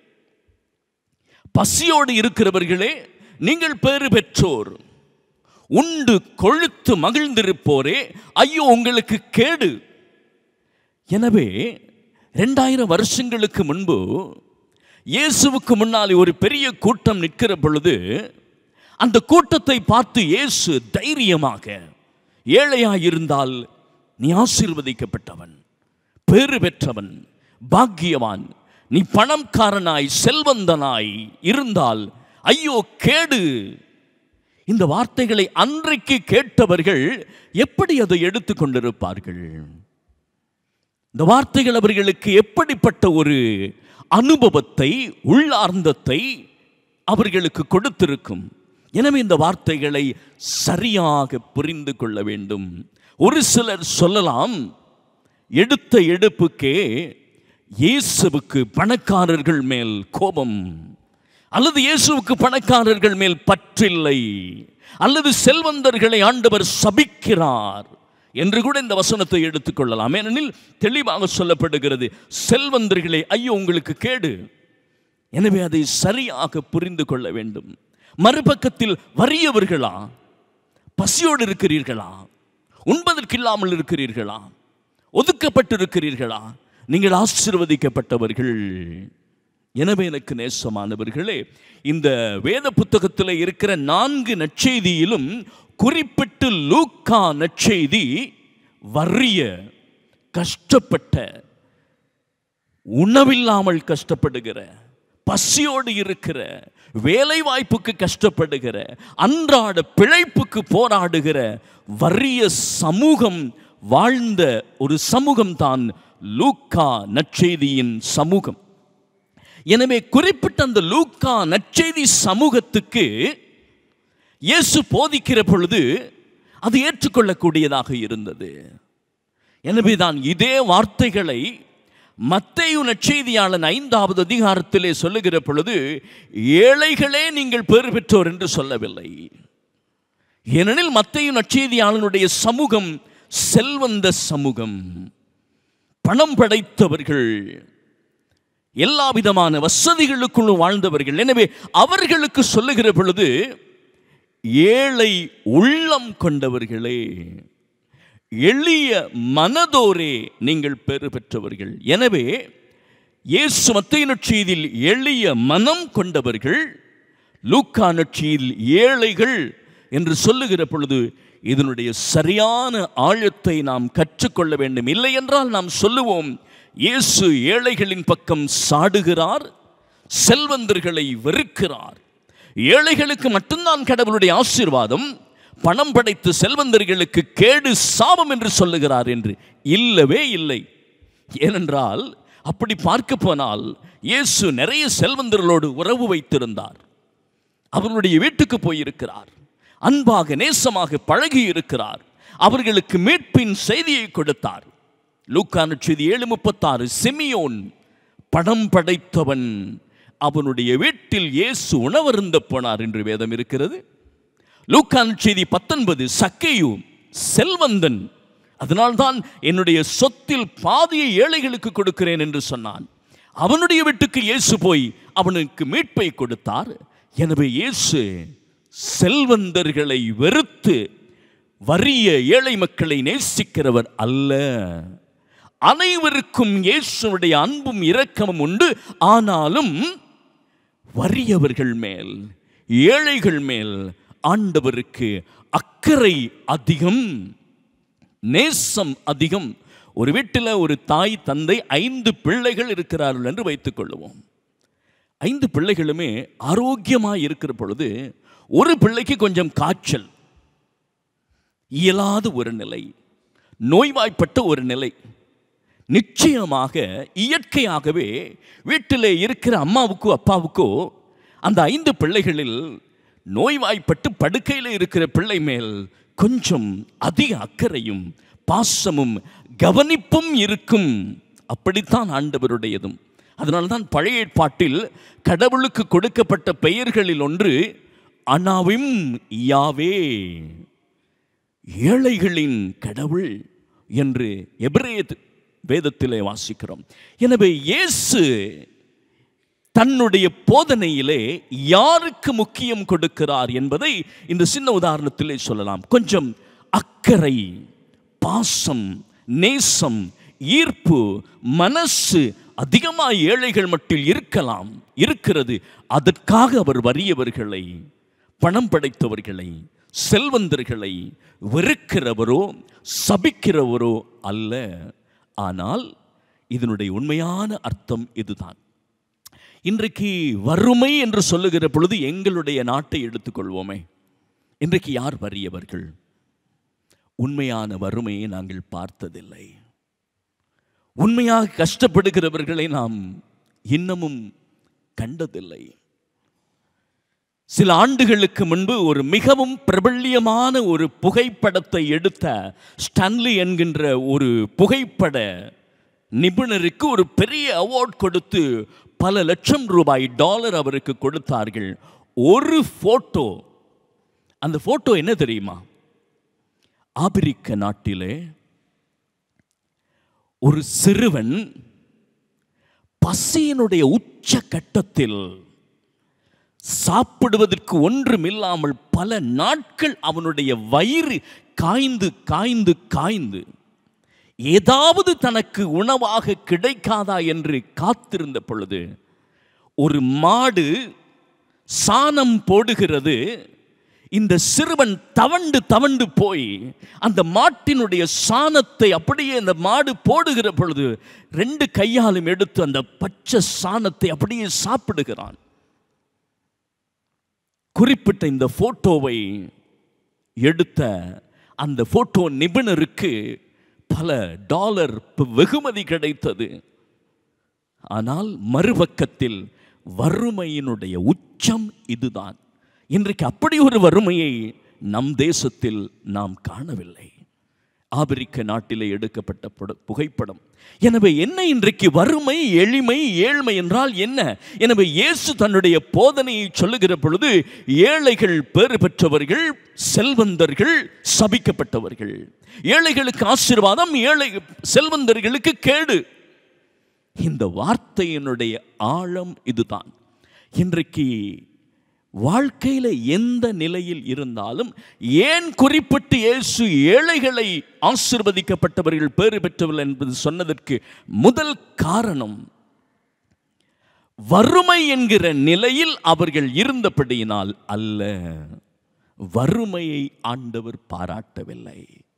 [SPEAKER 4] பசியோடு இருக்கிறவர்களே நீங்கள் பேறு பெற்றோர் உண்டு கொழுத்து மகிழ்ந்திருப்போரே ஐயோ உங்களுக்கு கேடு எனவே ரெண்டாயிரம் வருஷங்களுக்கு முன்பு இயேசுவுக்கு முன்னாலே ஒரு பெரிய கூட்டம் நிற்கிற பொழுது அந்த கூட்டத்தை பார்த்து இயேசு தைரியமாக ஏழையாயிருந்தால் நீ ஆசீர்வதிக்கப்பட்டவன் பேறு பெற்றவன் பாக்கியவான் நீ பணம்காரனாய் செல்வந்தனாய் இருந்தால் ஐயோ கேடு இந்த வார்த்தைகளை அன்றைக்கு கேட்டவர்கள் எப்படி அதை எடுத்து கொண்டிருப்பார்கள் இந்த வார்த்தைகள் அவர்களுக்கு எப்படிப்பட்ட ஒரு அனுபவத்தை உள்ளார்ந்தத்தை அவர்களுக்கு கொடுத்திருக்கும் எனவே இந்த வார்த்தைகளை சரியாக புரிந்து கொள்ள வேண்டும் ஒரு சிலர் சொல்லலாம் எடுத்த எடுப்புக்கே இயேசுவுக்கு பணக்காரர்கள் மேல் கோபம் அல்லது இயேசுவுக்கு பணக்காரர்கள் மேல் பற்றில்லை அல்லது செல்வந்தர்களை ஆண்டவர் சபிக்கிறார் என்று கூட இந்த வசனத்தை எடுத்துக்கொள்ளலாம் ஏனெனில் தெளிவாக சொல்லப்படுகிறது செல்வந்தர்களே ஐயோ உங்களுக்கு கேடு எனவே அதை சரியாக புரிந்து கொள்ள வேண்டும் மறுபக்கத்தில் வறியவர்களா பசியோடு இருக்கிறீர்களா உண்பதற்கு இல்லாமல் இருக்கிறீர்களா ஒதுக்கப்பட்டிருக்கிறீர்களா நீங்கள் ஆசிர்வதிக்கப்பட்டவர்கள் எனவே எனக்கு நேசமானவர்களே இந்த வேத புத்தகத்தில் இருக்கிற நான்கு நற்செய்தியிலும் குறிப்பிட்டு லூக்கா நற்செய்தி வறிய கஷ்டப்பட்ட உணவில்லாமல் கஷ்டப்படுகிற பசியோடு இருக்கிற வேலை வாய்ப்புக்கு கஷ்டப்படுகிற அன்றாட பிழைப்புக்கு போராடுகிற வறிய சமூகம் வாழ்ந்த ஒரு சமூகம் தான் லூக்கா நற்செய்தியின் சமூகம் எனவே குறிப்பிட்ட அந்த லூக்கா நற்செய்தி சமூகத்துக்கு இயேசு போதிக்கிற பொழுது அது ஏற்றுக்கொள்ளக்கூடியதாக இருந்தது எனவே தான் இதே வார்த்தைகளை மத்தேயு நற்செய்தியாளன் ஐந்தாவது அதிகாரத்திலே சொல்லுகிற பொழுது ஏழைகளே நீங்கள் பெறு பெற்றோர் என்று சொல்லவில்லை ஏனெனில் மத்தேயு நற்செய்தியாளனுடைய சமூகம் செல்வந்த சமூகம் பணம் படைத்தவர்கள் எல்லா விதமான வசதிகளுக்குள்ளும் வாழ்ந்தவர்கள் எனவே அவர்களுக்கு சொல்லுகிற பொழுது ஏழை உள்ளம் கொண்டவர்களே எளிய மனதோரே நீங்கள் பெறு பெற்றவர்கள் எனவே இயேசு மத்திய நற்செய்தியில் எளிய மனம் கொண்டவர்கள் லூக்கா நற்செய்தியில் ஏழைகள் என்று சொல்லுகிற பொழுது இதனுடைய சரியான ஆழத்தை நாம் கற்றுக்கொள்ள வேண்டும் இல்லை என்றால் நாம் சொல்லுவோம் இயேசு ஏழைகளின் பக்கம் சாடுகிறார் செல்வந்தர்களை வெறுக்கிறார் ஏழைகளுக்கு மட்டும்தான் கடவுளுடைய ஆசீர்வாதம் பணம் படைத்து செல்வந்தர்களுக்கு கேடு சாபம் என்று சொல்லுகிறார் என்று இல்லவே இல்லை ஏனென்றால் அப்படி பார்க்க போனால் இயேசு நிறைய செல்வந்தர்களோடு உறவு வைத்திருந்தார் அவர்களுடைய வீட்டுக்கு போயிருக்கிறார் அன்பாக நேசமாக பழகி இருக்கிறார் அவர்களுக்கு மீட்பின் செய்தியை கொடுத்தார் லூக்கான செய்தி ஏழு முப்பத்தாறு சிமியோன் படம் படைத்தவன் அவனுடைய வீட்டில் இயேசு உணவருந்த போனார் என்று வேதம் இருக்கிறது லூக்கான் செய்தி பத்தொன்பது சக்கையு செல்வந்தன் அதனால்தான் என்னுடைய சொத்தில் பாதியை ஏழைகளுக்கு கொடுக்கிறேன் என்று சொன்னான் அவனுடைய வீட்டுக்கு இயேசு போய் அவனுக்கு மீட்பை கொடுத்தார் எனவே இயேசு செல்வந்தர்களை வெறுத்து வறிய ஏழை மக்களை நேசிக்கிறவர் அல்ல அனைவருக்கும் இயேசுடைய அன்பும் இரக்கமும் உண்டு ஆனாலும் வறியவர்கள் மேல் ஏழைகள் மேல் ஆண்டவருக்கு அக்கறை அதிகம் நேசம் அதிகம் ஒரு வீட்டில் ஒரு தாய் தந்தை ஐந்து பிள்ளைகள் இருக்கிறார்கள் என்று வைத்துக் கொள்ளுவோம் ஐந்து பிள்ளைகளுமே ஆரோக்கியமாக இருக்கிற பொழுது ஒரு பிள்ளைக்கு கொஞ்சம் காய்ச்சல் இயலாத ஒரு நிலை நோய்வாய்ப்பட்ட ஒரு நிலை நிச்சயமாக இயற்கையாகவே வீட்டிலே இருக்கிற அம்மாவுக்கோ அப்பாவுக்கோ அந்த ஐந்து பிள்ளைகளில் நோய்வாய்ப்பட்டு படுக்கையில் இருக்கிற பிள்ளை மேல் கொஞ்சம் அதிக அக்கறையும் பாசமும் கவனிப்பும் இருக்கும் அப்படித்தான் ஆண்டவருடையதும் அதனால்தான் பழைய ஏற்பாட்டில் கடவுளுக்கு கொடுக்கப்பட்ட பெயர்களில் ஒன்று அனாவிம் யாவே ஏழைகளின் கடவுள் என்று எபிரேய வேதத்திலே வாசிக்கிறோம் எனவே இயேசு தன்னுடைய போதனையிலே யாருக்கு முக்கியம் கொடுக்கிறார் என்பதை இந்த சின்ன உதாரணத்திலே சொல்லலாம் கொஞ்சம் அக்கறை பாசம் நேசம் ஈர்ப்பு மனசு அதிகமாக ஏழைகள் மட்டில் இருக்கலாம் இருக்கிறது அதற்காக அவர் வறியவர்களை பணம் படைத்தவர்களை செல்வந்தர்களை வெறுக்கிறவரோ சபிக்கிறவரோ அல்ல ஆனால் இதனுடைய உண்மையான அர்த்தம் இதுதான் இன்றைக்கு வறுமை என்று சொல்லுகிற பொழுது எங்களுடைய நாட்டை எடுத்துக்கொள்வோமே இன்றைக்கு யார் வறியவர்கள் உண்மையான வறுமையை நாங்கள் பார்த்ததில்லை உண்மையாக கஷ்டப்படுகிறவர்களை நாம் இன்னமும் கண்டதில்லை சில ஆண்டுகளுக்கு முன்பு ஒரு மிகவும் பிரபல்யமான ஒரு புகைப்படத்தை எடுத்த ஸ்டான்லி என்கின்ற ஒரு புகைப்பட நிபுணருக்கு ஒரு பெரிய அவார்ட் கொடுத்து பல லட்சம் ரூபாய் டாலர் அவருக்கு கொடுத்தார்கள் ஒரு போட்டோ அந்த போட்டோ என்ன தெரியுமா ஆப்பிரிக்க நாட்டிலே ஒரு சிறுவன் பசியினுடைய உச்ச கட்டத்தில் சாப்பிடுவதற்கு ஒன்றுமில்லாமல் பல நாட்கள் அவனுடைய வயிறு காய்ந்து காய்ந்து காய்ந்து ஏதாவது தனக்கு உணவாக கிடைக்காதா என்று காத்திருந்த பொழுது ஒரு மாடு சாணம் போடுகிறது இந்த சிறுவன் தவண்டு தவண்டு போய் அந்த மாட்டினுடைய சாணத்தை அப்படியே அந்த மாடு போடுகிற பொழுது ரெண்டு கையாலும் எடுத்து அந்த பச்சை சாணத்தை அப்படியே சாப்பிடுகிறான் குறிப்பிட்ட இந்த போட்டோவை எடுத்த அந்த போட்டோ நிபுணருக்கு பல டாலர் வெகுமதி கிடைத்தது ஆனால் மறுபக்கத்தில் வறுமையினுடைய உச்சம் இதுதான் இன்றைக்கு அப்படி ஒரு வறுமையை நம் தேசத்தில் நாம் காணவில்லை ஆபிரிக்க நாட்டிலே எடுக்கப்பட்ட புட- புகைப்படம் எனவே என்ன இன்றைக்கு வறுமை எளிமை ஏழ்மை என்றால் என்ன எனவே இயேசு தன்னுடைய போதனையை சொல்லுகிற பொழுது ஏழைகள் பேறு பெற்றவர்கள் செல்வந்தர்கள் சபிக்கப்பட்டவர்கள் ஏழைகளுக்கு ஆசீர்வாதம் ஏழை செல்வந்தர்களுக்கு கேடு இந்த வார்த்தையினுடைய ஆழம் இதுதான் இன்றைக்கு வாழ்க்கையில எந்த நிலையில் இருந்தாலும் ஏன் குறிப்பிட்டு இயேசு ஏழைகளை ஆசிர்வதிக்கப்பட்டவர்கள் பேறு பெற்றவர்கள் என்பது சொன்னதற்கு முதல் காரணம் வறுமை என்கிற நிலையில் அவர்கள் இருந்தபடியினால் அல்ல வறுமையை ஆண்டவர் பாராட்டவில்லை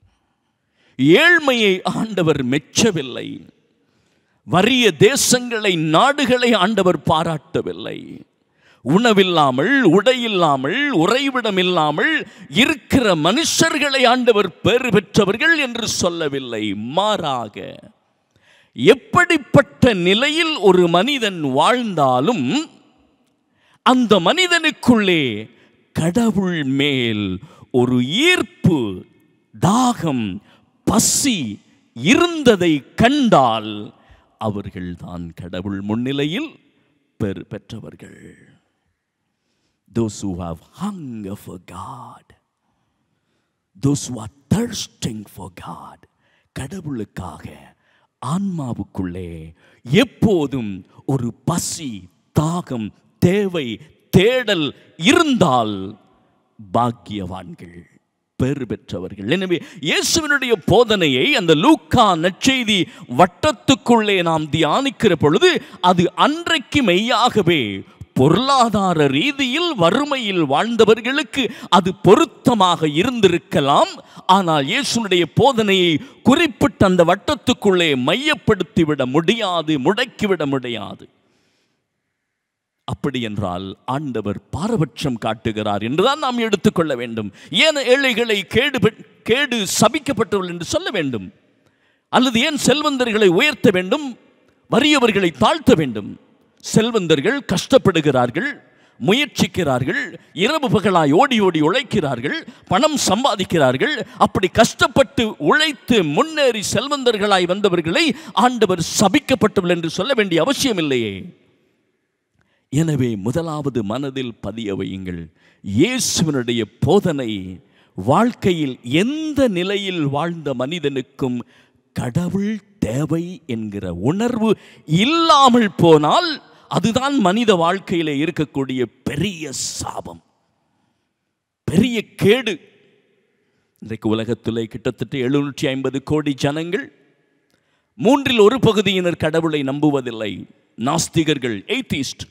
[SPEAKER 4] ஏழ்மையை ஆண்டவர் மெச்சவில்லை வறிய தேசங்களை நாடுகளை ஆண்டவர் பாராட்டவில்லை உணவில்லாமல் உடையில்லாமல் உறைவிடம் இல்லாமல் இருக்கிற மனுஷர்களை ஆண்டவர் பெறு பெற்றவர்கள் என்று சொல்லவில்லை மாறாக எப்படிப்பட்ட நிலையில் ஒரு மனிதன் வாழ்ந்தாலும் அந்த மனிதனுக்குள்ளே கடவுள் மேல் ஒரு ஈர்ப்பு தாகம் பசி இருந்ததை கண்டால் அவர்கள்தான் கடவுள் முன்னிலையில் பெறு பெற்றவர்கள் those who have hunger for God those who are thirsting for God கடவுளுக்காக ஆன்மாவுக்குள்ளே எப்போதும் ஒரு பசி தாகம் தேவை தேடல் இருந்தால் பாக்கியவான்கள் பெறு பெற்றவர்கள் எனவே இயேசுவினுடைய போதனையை அந்த லூக்கா நற்செய்தி வட்டத்துக்குள்ளே நாம் தியானிக்கிற பொழுது அது அன்றைக்கு மெய்யாகவே பொருளாதார ரீதியில் வறுமையில் வாழ்ந்தவர்களுக்கு அது பொருத்தமாக இருந்திருக்கலாம் ஆனால் இயேசுனுடைய போதனையை குறிப்பிட்ட அந்த வட்டத்துக்குள்ளே மையப்படுத்திவிட முடியாது முடக்கிவிட முடியாது அப்படி என்றால் ஆண்டவர் பாரபட்சம் காட்டுகிறார் என்றுதான் நாம் எடுத்துக்கொள்ள வேண்டும் ஏன் ஏழைகளை கேடு பெ- கேடு சபிக்கப்பட்டவர்கள் என்று சொல்ல வேண்டும் அல்லது ஏன் செல்வந்தர்களை உயர்த்த வேண்டும் வறியவர்களை தாழ்த்த வேண்டும் செல்வந்தர்கள் கஷ்டப்படுகிறார்கள் முயற்சிக்கிறார்கள் இரவு பகலாய் ஓடி ஓடி உழைக்கிறார்கள் பணம் சம்பாதிக்கிறார்கள் அப்படி கஷ்டப்பட்டு உழைத்து முன்னேறி செல்வந்தர்களாய் வந்தவர்களை ஆண்டவர் சபிக்கப்பட்டவர்கள் என்று சொல்ல வேண்டிய அவசியம் இல்லையே எனவே முதலாவது மனதில் பதிய வையுங்கள் இயேசுவினுடைய போதனை வாழ்க்கையில் எந்த நிலையில் வாழ்ந்த மனிதனுக்கும் கடவுள் தேவை என்கிற உணர்வு இல்லாமல் போனால் அதுதான் மனித வாழ்க்கையில இருக்கக்கூடிய பெரிய சாபம் பெரிய கேடு இன்றைக்கு உலகத்திலே கிட்டத்தட்ட எழுநூற்றி ஐம்பது கோடி ஜனங்கள் மூன்றில் ஒரு பகுதியினர் கடவுளை நம்புவதில்லை நாஸ்திகர்கள் எய்திஸ்ட்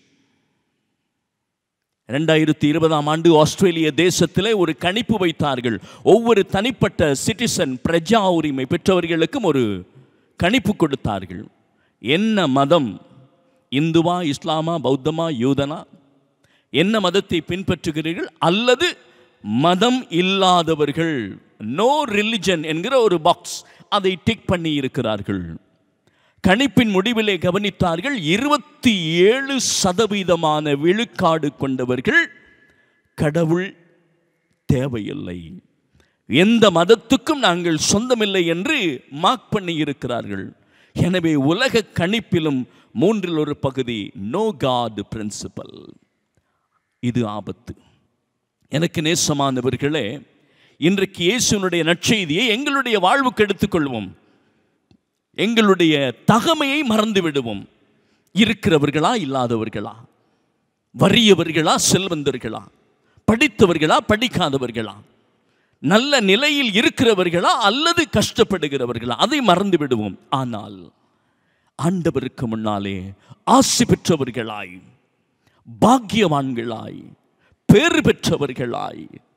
[SPEAKER 4] ரெண்டாயிரத்தி இருபதாம் ஆண்டு ஆஸ்திரேலிய தேசத்திலே ஒரு கணிப்பு வைத்தார்கள் ஒவ்வொரு தனிப்பட்ட சிட்டிசன் பிரஜா உரிமை பெற்றவர்களுக்கும் ஒரு கணிப்பு கொடுத்தார்கள் என்ன மதம் இந்துவா இஸ்லாமா பௌத்தமா யூதனா என்ன மதத்தை பின்பற்றுகிறீர்கள் அல்லது மதம் இல்லாதவர்கள் நோ ரிலிஜன் என்கிற ஒரு பாக்ஸ் அதை டிக் பண்ணி இருக்கிறார்கள் கணிப்பின் முடிவிலே கவனித்தார்கள் இருபத்தி ஏழு சதவீதமான விழுக்காடு கொண்டவர்கள் கடவுள் தேவையில்லை எந்த மதத்துக்கும் நாங்கள் சொந்தமில்லை என்று மார்க் பண்ணி இருக்கிறார்கள் எனவே உலக கணிப்பிலும் மூன்றில் ஒரு பகுதி நோ காட் பிரின்சிபல் இது ஆபத்து எனக்கு நேசமானவர்களே இன்றைக்கு இயேசுனுடைய நற்செய்தியை எங்களுடைய வாழ்வுக்கு எடுத்துக்கொள்வோம் எங்களுடைய தகமையை மறந்து விடுவோம் இருக்கிறவர்களா இல்லாதவர்களா வறியவர்களா செல்வந்தர்களா படித்தவர்களா படிக்காதவர்களா நல்ல நிலையில் இருக்கிறவர்களா அல்லது கஷ்டப்படுகிறவர்களா அதை மறந்து விடுவோம் ஆனால் ஆண்டவருக்கு முன்னாலே ஆசி பெற்றவர்களாய் பாக்கியவான்களாய் பேறு பெற்றவர்களாய்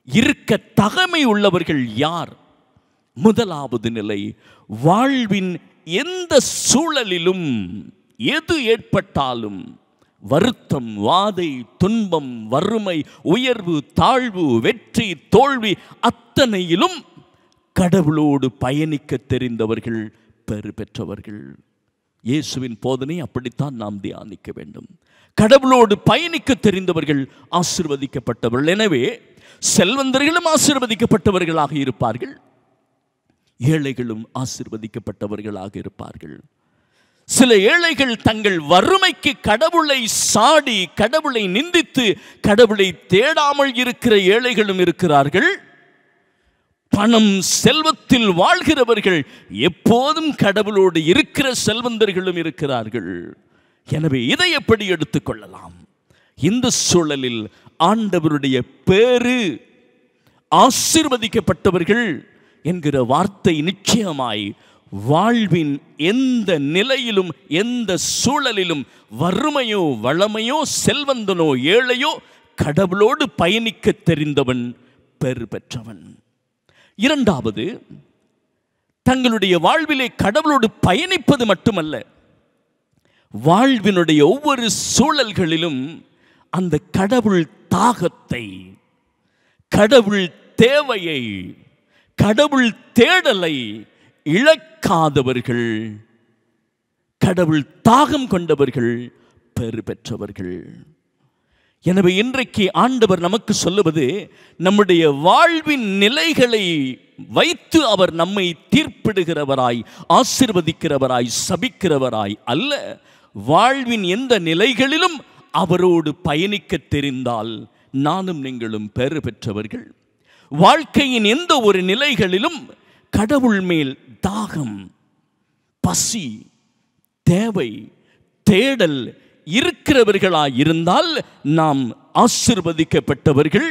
[SPEAKER 4] இருக்க தகமை உள்ளவர்கள் யார் முதலாவது நிலை வாழ்வின் எந்த சூழலிலும் எது ஏற்பட்டாலும் வருத்தம் வாதை துன்பம் வறுமை உயர்வு தாழ்வு வெற்றி தோல்வி அத்தனையிலும் கடவுளோடு பயணிக்க தெரிந்தவர்கள் பெறு பெற்றவர்கள் இயேசுவின் போதனை அப்படித்தான் நாம் தியானிக்க வேண்டும் கடவுளோடு பயணிக்க தெரிந்தவர்கள் ஆசிர்வதிக்கப்பட்டவர்கள் எனவே செல்வந்தர்களும் ஆசிர்வதிக்கப்பட்டவர்களாக இருப்பார்கள் ஏழைகளும் ஆசிர்வதிக்கப்பட்டவர்களாக இருப்பார்கள் சில ஏழைகள் தங்கள் வறுமைக்கு கடவுளை சாடி கடவுளை நிந்தித்து கடவுளை தேடாமல் இருக்கிற ஏழைகளும் இருக்கிறார்கள் பணம் செல்வத்தில் வாழ்கிறவர்கள் எப்போதும் கடவுளோடு இருக்கிற செல்வந்தர்களும் இருக்கிறார்கள் எனவே இதை எப்படி எடுத்துக்கொள்ளலாம் இந்த சூழலில் ஆண்டவருடைய பேரு ஆசிர்வதிக்கப்பட்டவர்கள் என்கிற வார்த்தை நிச்சயமாய் வாழ்வின் எந்த நிலையிலும் எந்த சூழலிலும் வறுமையோ வளமையோ செல்வந்தனோ ஏழையோ கடவுளோடு பயணிக்க தெரிந்தவன் பெறு பெற்றவன் இரண்டாவது தங்களுடைய வாழ்விலே கடவுளோடு பயணிப்பது மட்டுமல்ல வாழ்வினுடைய ஒவ்வொரு சூழல்களிலும் அந்த கடவுள் தாகத்தை கடவுள் தேவையை கடவுள் தேடலை இழக்காதவர்கள் கடவுள் தாகம் கொண்டவர்கள் பெறு பெற்றவர்கள் எனவே இன்றைக்கு ஆண்டவர் நமக்கு சொல்லுவது நம்முடைய வாழ்வின் நிலைகளை வைத்து அவர் நம்மை தீர்ப்பிடுகிறவராய் ஆசிர்வதிக்கிறவராய் சபிக்கிறவராய் அல்ல வாழ்வின் எந்த நிலைகளிலும் அவரோடு பயணிக்க தெரிந்தால் நானும் நீங்களும் பெறு பெற்றவர்கள் வாழ்க்கையின் எந்த ஒரு நிலைகளிலும் கடவுள் மேல் தாகம் பசி தேவை தேடல் இருக்கிறவர்களாய் இருந்தால் நாம் ஆசிர்வதிக்கப்பட்டவர்கள்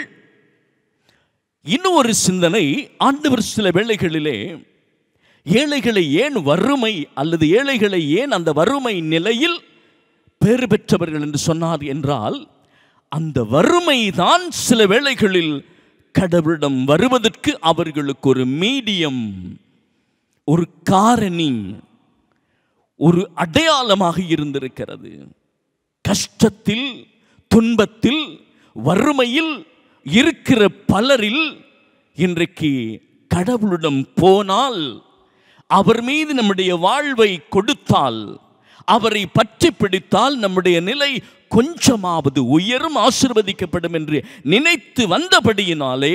[SPEAKER 4] இன்னும் ஒரு சிந்தனை ஆண்டவர் சில வேளைகளிலே ஏழைகளை ஏன் வறுமை அல்லது ஏழைகளை ஏன் அந்த வறுமை நிலையில் பேறு பெற்றவர்கள் என்று சொன்னார் என்றால் அந்த வறுமை தான் சில வேளைகளில் கடவுளிடம் வருவதற்கு அவர்களுக்கு ஒரு மீடியம் ஒரு காரணி ஒரு அடையாளமாக இருந்திருக்கிறது கஷ்டத்தில் துன்பத்தில் வறுமையில் இருக்கிற பலரில் இன்றைக்கு கடவுளிடம் போனால் அவர் மீது நம்முடைய வாழ்வை கொடுத்தால் அவரை பற்றி பிடித்தால் நம்முடைய நிலை கொஞ்சமாவது உயரும் ஆசிர்வதிக்கப்படும் என்று நினைத்து வந்தபடியினாலே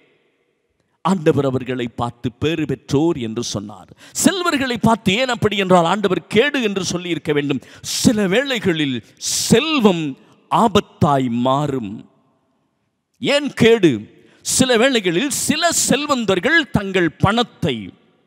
[SPEAKER 4] ஆண்டவர் அவர்களை பார்த்து பேறு பெற்றோர் என்று சொன்னார் செல்வர்களை பார்த்து ஏன் அப்படி என்றால் ஆண்டவர் கேடு என்று சொல்லி இருக்க வேண்டும் சில வேளைகளில் செல்வம் ஆபத்தாய் மாறும் ஏன் கேடு சில வேளைகளில் சில செல்வந்தர்கள் தங்கள் பணத்தை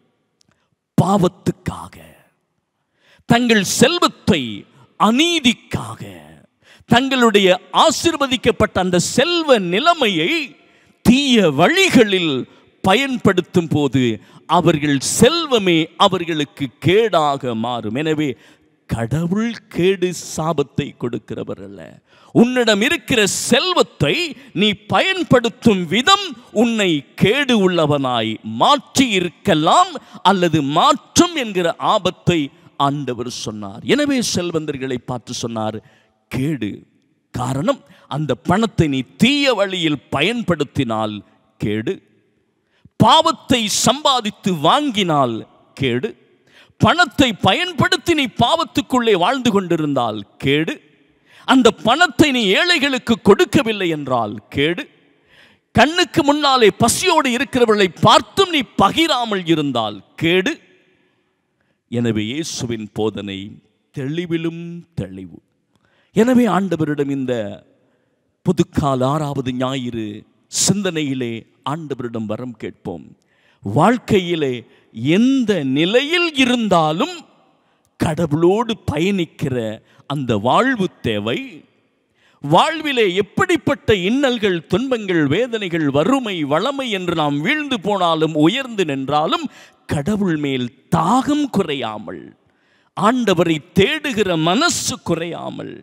[SPEAKER 4] பாவத்துக்காக தங்கள் செல்வத்தை அநீதிக்காக தங்களுடைய ஆசிர்வதிக்கப்பட்ட அந்த செல்வ நிலைமையை தீய வழிகளில் பயன்படுத்தும் போது அவர்கள் செல்வமே அவர்களுக்கு கேடாக மாறும் எனவே கடவுள் கேடு சாபத்தை கொடுக்கிறவர் அல்ல உன்னிடம் இருக்கிற செல்வத்தை நீ பயன்படுத்தும் விதம் உன்னை கேடு உள்ளவனாய் மாற்றி இருக்கலாம் அல்லது மாற்றும் என்கிற ஆபத்தை ஆண்டவர் சொன்னார் எனவே செல்வந்தர்களை பார்த்து சொன்னார் கேடு காரணம் அந்த பணத்தை நீ தீய வழியில் பயன்படுத்தினால் கேடு பாவத்தை சம்பாதித்து வாங்கினால் கேடு பணத்தை பயன்படுத்தி நீ பாவத்துக்குள்ளே வாழ்ந்து கொண்டிருந்தால் கேடு அந்த பணத்தை நீ ஏழைகளுக்கு கொடுக்கவில்லை என்றால் கேடு கண்ணுக்கு முன்னாலே பசியோடு இருக்கிறவர்களை பார்த்தும் நீ பகிராமல் இருந்தால் கேடு எனவே இயேசுவின் போதனை தெளிவிலும் தெளிவு எனவே ஆண்டவரிடம் இந்த புதுக்கால ஆறாவது ஞாயிறு சிந்தனையிலே ஆண்டவரிடம் வரம் கேட்போம் வாழ்க்கையிலே எந்த நிலையில் இருந்தாலும் கடவுளோடு பயணிக்கிற அந்த வாழ்வு தேவை வாழ்விலே எப்படிப்பட்ட இன்னல்கள் துன்பங்கள் வேதனைகள் வறுமை வளமை என்று நாம் வீழ்ந்து போனாலும் உயர்ந்து நின்றாலும் கடவுள் மேல் தாகம் குறையாமல் ஆண்டவரை தேடுகிற மனசு குறையாமல்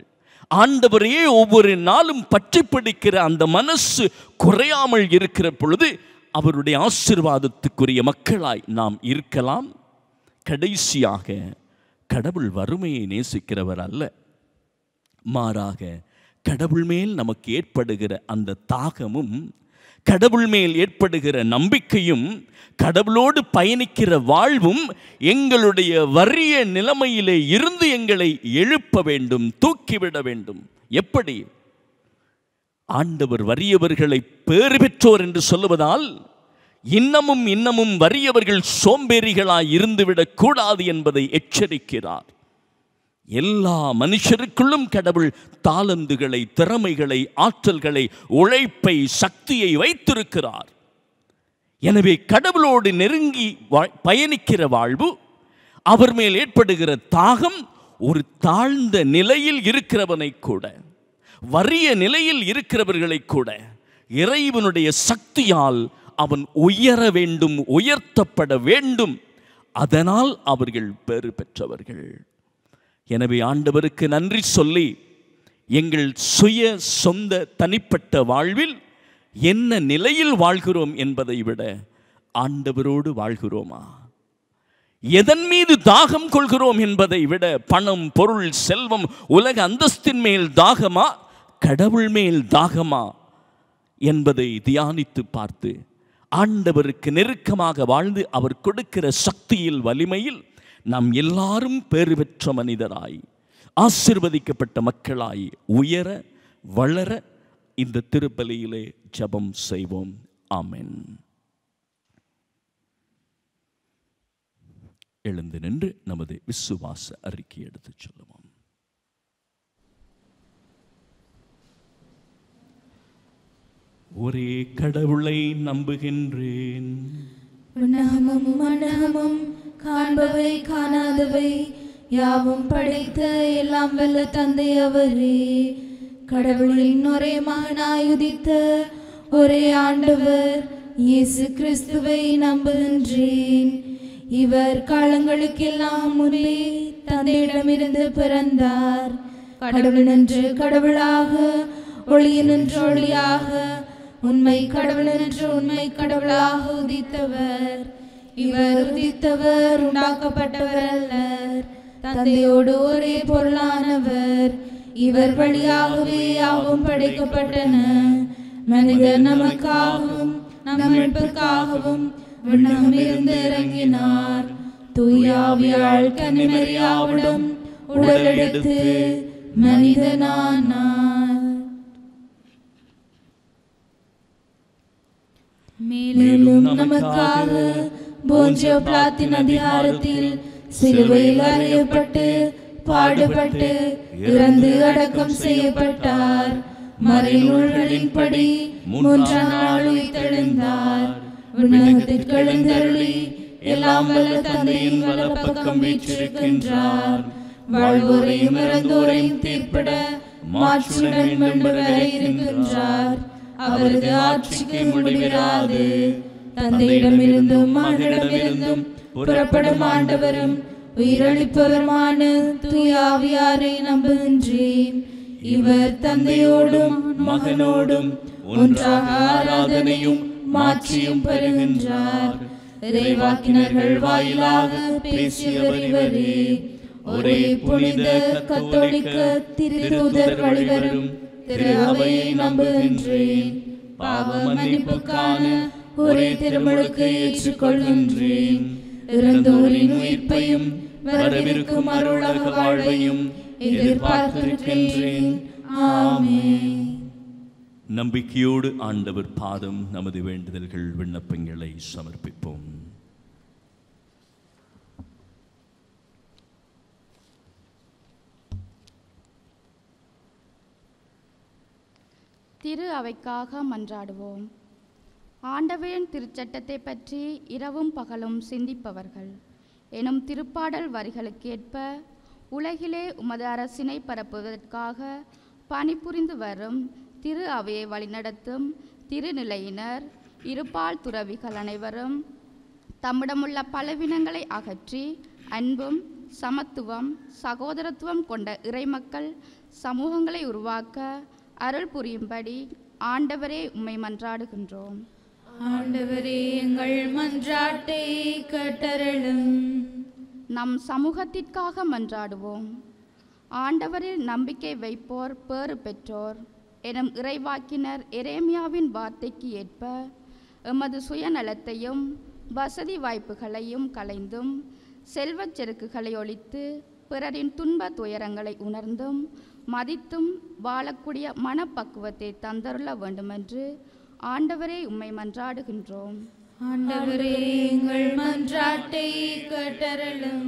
[SPEAKER 4] ஆண்டவரையே ஒவ்வொரு நாளும் பற்றி பிடிக்கிற அந்த மனசு குறையாமல் இருக்கிற பொழுது அவருடைய ஆசிர்வாதத்துக்குரிய மக்களாய் நாம் இருக்கலாம் கடைசியாக கடவுள் வறுமையை நேசிக்கிறவர் அல்ல மாறாக கடவுள் மேல் நமக்கு ஏற்படுகிற அந்த தாகமும் கடவுள் மேல் ஏற்படுகிற நம்பிக்கையும் கடவுளோடு பயணிக்கிற வாழ்வும் எங்களுடைய வறிய நிலைமையிலே இருந்து எங்களை எழுப்ப வேண்டும் தூக்கிவிட வேண்டும் எப்படி ஆண்டவர் வறியவர்களை பேறு பெற்றோர் என்று சொல்லுவதால் இன்னமும் இன்னமும் வறியவர்கள் சோம்பேறிகளாய் இருந்துவிடக் கூடாது என்பதை எச்சரிக்கிறார் எல்லா மனுஷருக்குள்ளும் கடவுள் தாளந்துகளை திறமைகளை ஆற்றல்களை உழைப்பை சக்தியை வைத்திருக்கிறார் எனவே கடவுளோடு நெருங்கி வா- பயணிக்கிற வாழ்வு அவர் மேல் ஏற்படுகிற தாகம் ஒரு தாழ்ந்த நிலையில் இருக்கிறவனை கூட வறிய நிலையில் இருக்கிறவர்களை கூட இறைவனுடைய சக்தியால் அவன் உயர வேண்டும் உயர்த்தப்பட வேண்டும் அதனால் அவர்கள் பெறு பெற்றவர்கள் எனவே ஆண்டவருக்கு நன்றி சொல்லி எங்கள் சுய சொந்த தனிப்பட்ட வாழ்வில் என்ன நிலையில் வாழ்கிறோம் என்பதை விட ஆண்டவரோடு வாழ்கிறோமா எதன் மீது தாகம் கொள்கிறோம் என்பதை விட பணம் பொருள் செல்வம் உலக அந்தஸ்தின் மேல் தாகமா கடவுள் மேல் தாகமா என்பதை தியானித்து பார்த்து ஆண்டவருக்கு நெருக்கமாக வாழ்ந்து அவர் கொடுக்கிற சக்தியில் வலிமையில் நாம் எல்லாரும் பேறு பெற்ற மனிதராய் ஆசிர்வதிக்கப்பட்ட மக்களாய் உயர வளர இந்த திருப்பலியிலே ஜெபம் செய்வோம் ஆமென் எழுந்து நின்று நமது விசுவாச அறிக்கை எடுத்துச் சொல்லுவோம் ஒரே கடவுளை நம்புகின்றேன்
[SPEAKER 3] விண்ணகமும் மண்டகமும் காண்பவை காணாதவை யாவும் படைத்த எல்லாம் வல்ல தந்தை அவரே கடவுளின் ஒரே மகனாய் உதித்த ஒரே ஆண்டவர் இயேசு கிறிஸ்துவை நம்புகின்றேன் இவர் காலங்களுக்கெல்லாம் முன்னே தந்தையிடமிருந்து பிறந்தார் கடவுள் நின்று கடவுளாக ஒளியில் நின்று ஒளியாக உண்மை கடவுள் என்று உண்மை கடவுளாக உதித்தவர் இவர் உதித்தவர் உண்டாக்கப்பட்டவர் அல்லர் தந்தையோடு ஒரே பொருளானவர் இவர் வழியாகவே யாவும் படைக்கப்பட்டன மனிதர் நமக்காகவும் நம் மீட்புக்காகவும் விண்ணகமிருந்து இறங்கினார் தூயாவியாள் கன்னிமரியாவிடம் உடலெடுத்து மனிதனானார் மேலும் நமக்காக போஞ்ச பிளாத்தின் அதிகாரத்தில் சிலுவையில் அறையப்பட்டு பாடுபட்டு இறந்து அடக்கம் செய்யப்பட்டார் மறைநூல்களின்படி மூன்றாம் நாள் உயிர்த்தெழுந்தார் விண்ணகத்திற்கு எழுந்தருளி எல்லாம் வல்ல தந்தையின் வலப்பக்கம் வீற்றிருக்கின்றார் வாழ்வோரையும் இறந்தோரையும் தீர்ப்பிட மாற்றுடன் முன்பு வர இருக்கின்றார் அவரது ஆட்சிக்கு முடிவிராது தந்தையிடமிருந்தும் மகனிடமிருந்தும் புறப்படும் ஆண்டவரும் உயிரளிப்பவருமான தூயாவியாரை நம்புகின்றேன் இவர் தந்தையோடும் மகனோடும் ஒன்றாக ஆராதனையும் மாற்றியும் பெறுகின்றார் இறைவாக்கினர்கள் வாயிலாக பேசியவர் இவரே ஒரே புனித கத்தோலிக்க திருத்தூதர் வழிவரும் திரு அவையை நம்புகின்றேன் பாவ மன்னிப்புக்கான ஒரே திருமுழுக்கு ஏற்றுக்கொள்கின்றேன் இறந்தோரின் உயிர்ப்பையும் வரவிருக்கும் அருளக வாழ்வையும் எதிர்பார்த்திருக்கின்றேன் ஆமென்
[SPEAKER 4] நம்பிக்கையோடு ஆண்டவர் பாதம் நமது வேண்டுதல்கள் விண்ணப்பங்களை சமர்ப்பிப்போம்
[SPEAKER 8] திரு அவைக்காக மன்றாடுவோம் ஆண்டவரின் திருச்சட்டத்தை பற்றி இரவும் பகலும் சிந்திப்பவர்கள் எனும் திருப்பாடல் வரிகளுக்கேற்ப உலகிலே உமது அரசினை பரப்புவதற்காக பணிபுரிந்து வரும் திரு அவையை வழிநடத்தும் திருநிலையினர் இருபால் துறவிகள் அனைவரும் தம்மிடமுள்ள பலவீனங்களை அகற்றி அன்பும் சமத்துவம் சகோதரத்துவம் கொண்ட இறைமக்கள் சமூகங்களை உருவாக்க அருள் புரியும்படி ஆண்டவரே உம்மை மன்றாடுகின்றோம்
[SPEAKER 3] ஆண்டவரே எங்கள் மன்றாட்டை கேட்டருளும்
[SPEAKER 8] நம் சமூகத்திற்காக மன்றாடுவோம் ஆண்டவரில் நம்பிக்கை வைப்போர் பேறு பெற்றோர் எனும் இறைவாக்கினர் எரேமியாவின் வார்த்தைக்கு ஏற்ப எமது சுயநலத்தையும் வசதி வாய்ப்புகளையும் களைந்தும் செல்வச் செருக்குகளை ஒழித்து பிறரின் துன்ப துயரங்களை உணர்ந்தும் மதித்தும் வாழக்கூடிய மனப்பக்குவத்தை தந்தருள வேண்டுமென்று ஆண்டவரே உம்மை மன்றாடுகின்றோம்
[SPEAKER 3] ஆண்டவரே எங்கள் மன்றாட்டை கேட்டருளும்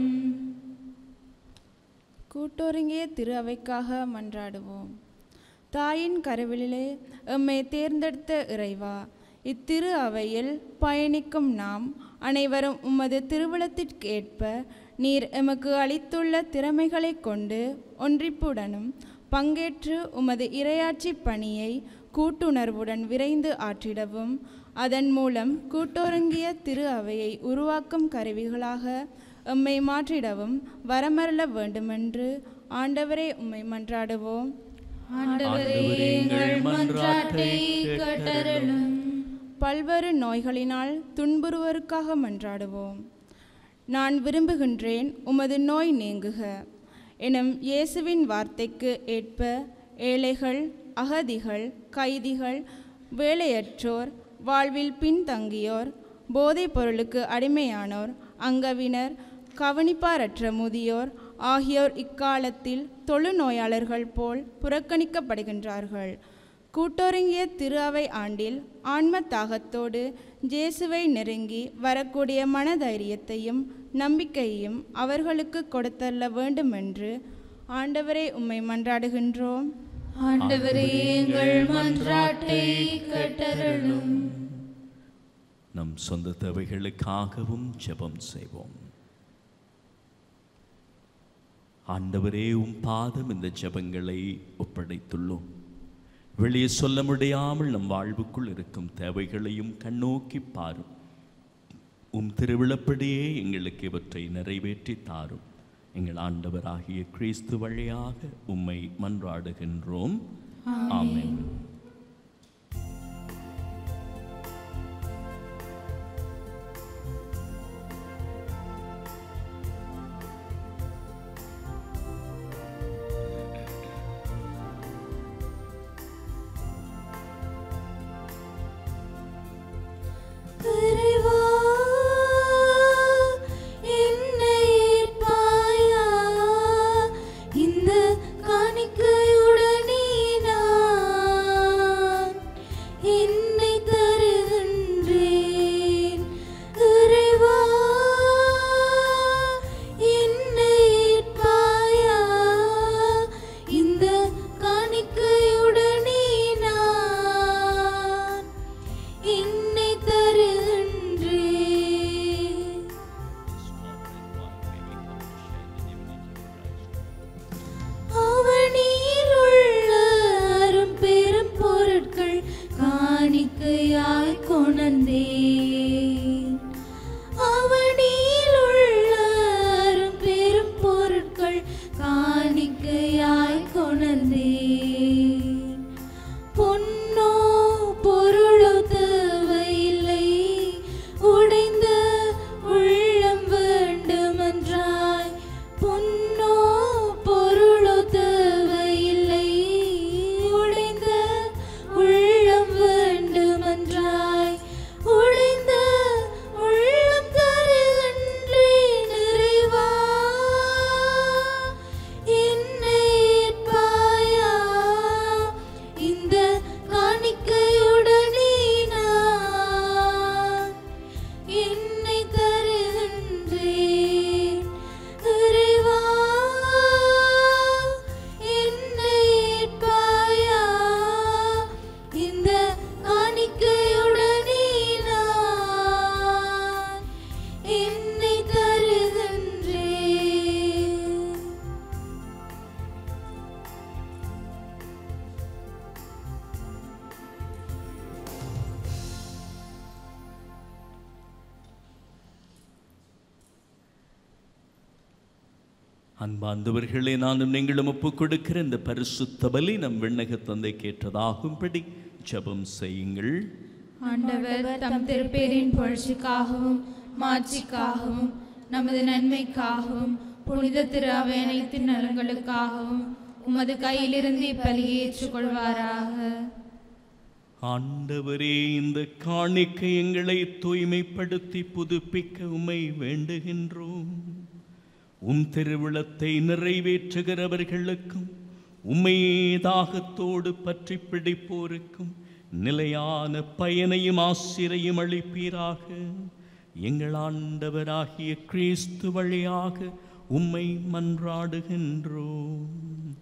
[SPEAKER 9] கூட்டொருங்கிய திரு அவைக்காக மன்றாடுவோம் தாயின் கருவிலே எம்மை தேர்ந்தெடுத்த இறைவா இத்திரு அவையில் பயணிக்கும் நாம் அனைவரும் உமது திருவிழத்திற்கேற்ப நீர் எமக்கு அளித்துள்ள திறமைகளைக் கொண்டு ஒன்றிப்புடனும் பங்கேற்று உமது இரையாட்சி பணியை கூட்டுணர்வுடன் விரைந்து ஆற்றிடவும் அதன் மூலம் கூட்டொருங்கிய திரு அவையை உருவாக்கும் கருவிகளாக எம்மை மாற்றிடவும் வரமருள வேண்டுமென்று ஆண்டவரே உம்மை மன்றாடுவோம்
[SPEAKER 3] ஆண்டவரே எங்கள் மன்றாட்டை கேட்டருளும்
[SPEAKER 9] பல்வேறு நோய்களினால் துன்புறுவோருக்காக மன்றாடுவோம் நான் விரும்புகின்றேன் உமது நோய் நீங்குக எனும் இயேசுவின் வார்த்தைக்கு ஏற்ப ஏழைகள் அகதிகள் கைதிகள் வேலையற்றோர் வாழ்வில் பின்தங்கியோர் போதைப் பொருளுக்கு அடிமையானோர் அங்கவினர் கவனிப்பாரற்ற முதியோர் ஆகியோர் இக்காலத்தில் தொழுநோயாளர்கள் போல் புறக்கணிக்கப்படுகின்றார்கள் கூட்டொருங்கிய திரு அவை ஆண்டில் ஆன்ம தாகத்தோடு ஜேசுவை நெருங்கி வரக்கூடிய மனதைரியத்தையும் நம்பிக்கையையும் அவர்களுக்கு கொடுத்தள்ள வேண்டுமென்று ஆண்டவரே உம்மை மன்றாடுகின்றோம்
[SPEAKER 3] ஆண்டவரே எங்கள் மன்றாட்டை கேட்டருளும்
[SPEAKER 4] நம் சொந்த தேவைகளுக்காகவும் ஜெபம் செய்வோம் ஆண்டவரே உம் பாதம் இந்த ஜெபங்களை ஒப்படைத்துள்ளோம் வெளியே சொல்ல முடியாமல் நம் வாழ்வுக்குள் இருக்கும் தேவைகளையும் கண்ணோக்கி பாரும் உம் திருவிழப்படியே எங்களுக்கு இவற்றை நிறைவேற்றி தாரும் எங்கள் ஆண்டவராகிய கிறிஸ்து வழியாக உம்மை மன்றாடுகின்றோம் ஆமென்
[SPEAKER 3] இறைவா, என்னை ஏற்பாயா? இந்த காணிக்கையுடனே நான்
[SPEAKER 4] அன்பார்ந்தவர்களே நானும் நீங்களும் ஒப்புக் கொடுக்கிற இந்த பரிசுத்த பலி நம் விண்ணக தந்தை கேட்டதாகும்படி ஜெபம் செய்யுங்கள்
[SPEAKER 3] ஆண்டவர் தம் திருப்பேரின் புகழ்ச்சிக்காகவும் மாட்சிக்காகவும் நமது நன்மைக்காகவும் புனித திரு அவை அனைத்து நலங்களுக்காகவும் உமது கையிலிருந்து இப்பலியை ஏற்றுக்கொள்வாராக
[SPEAKER 4] ஆண்டவரே இந்த காணிக்கை எங்களை தூய்மைப்படுத்தி புதுப்பிக்க உம்மை வேண்டுகின்றோம் உம் திருவிழத்தை நிறைவேற்றுகிறவர்களுக்கும் உம்மையே தாகத்தோடு பற்றி பிடிப்போருக்கும் நிலையான பயனையும் ஆசிரையும் அளிப்பீராக எங்கள் ஆண்டவராகிய கிறிஸ்து வழியாக உம்மை மன்றாடுகின்றோம்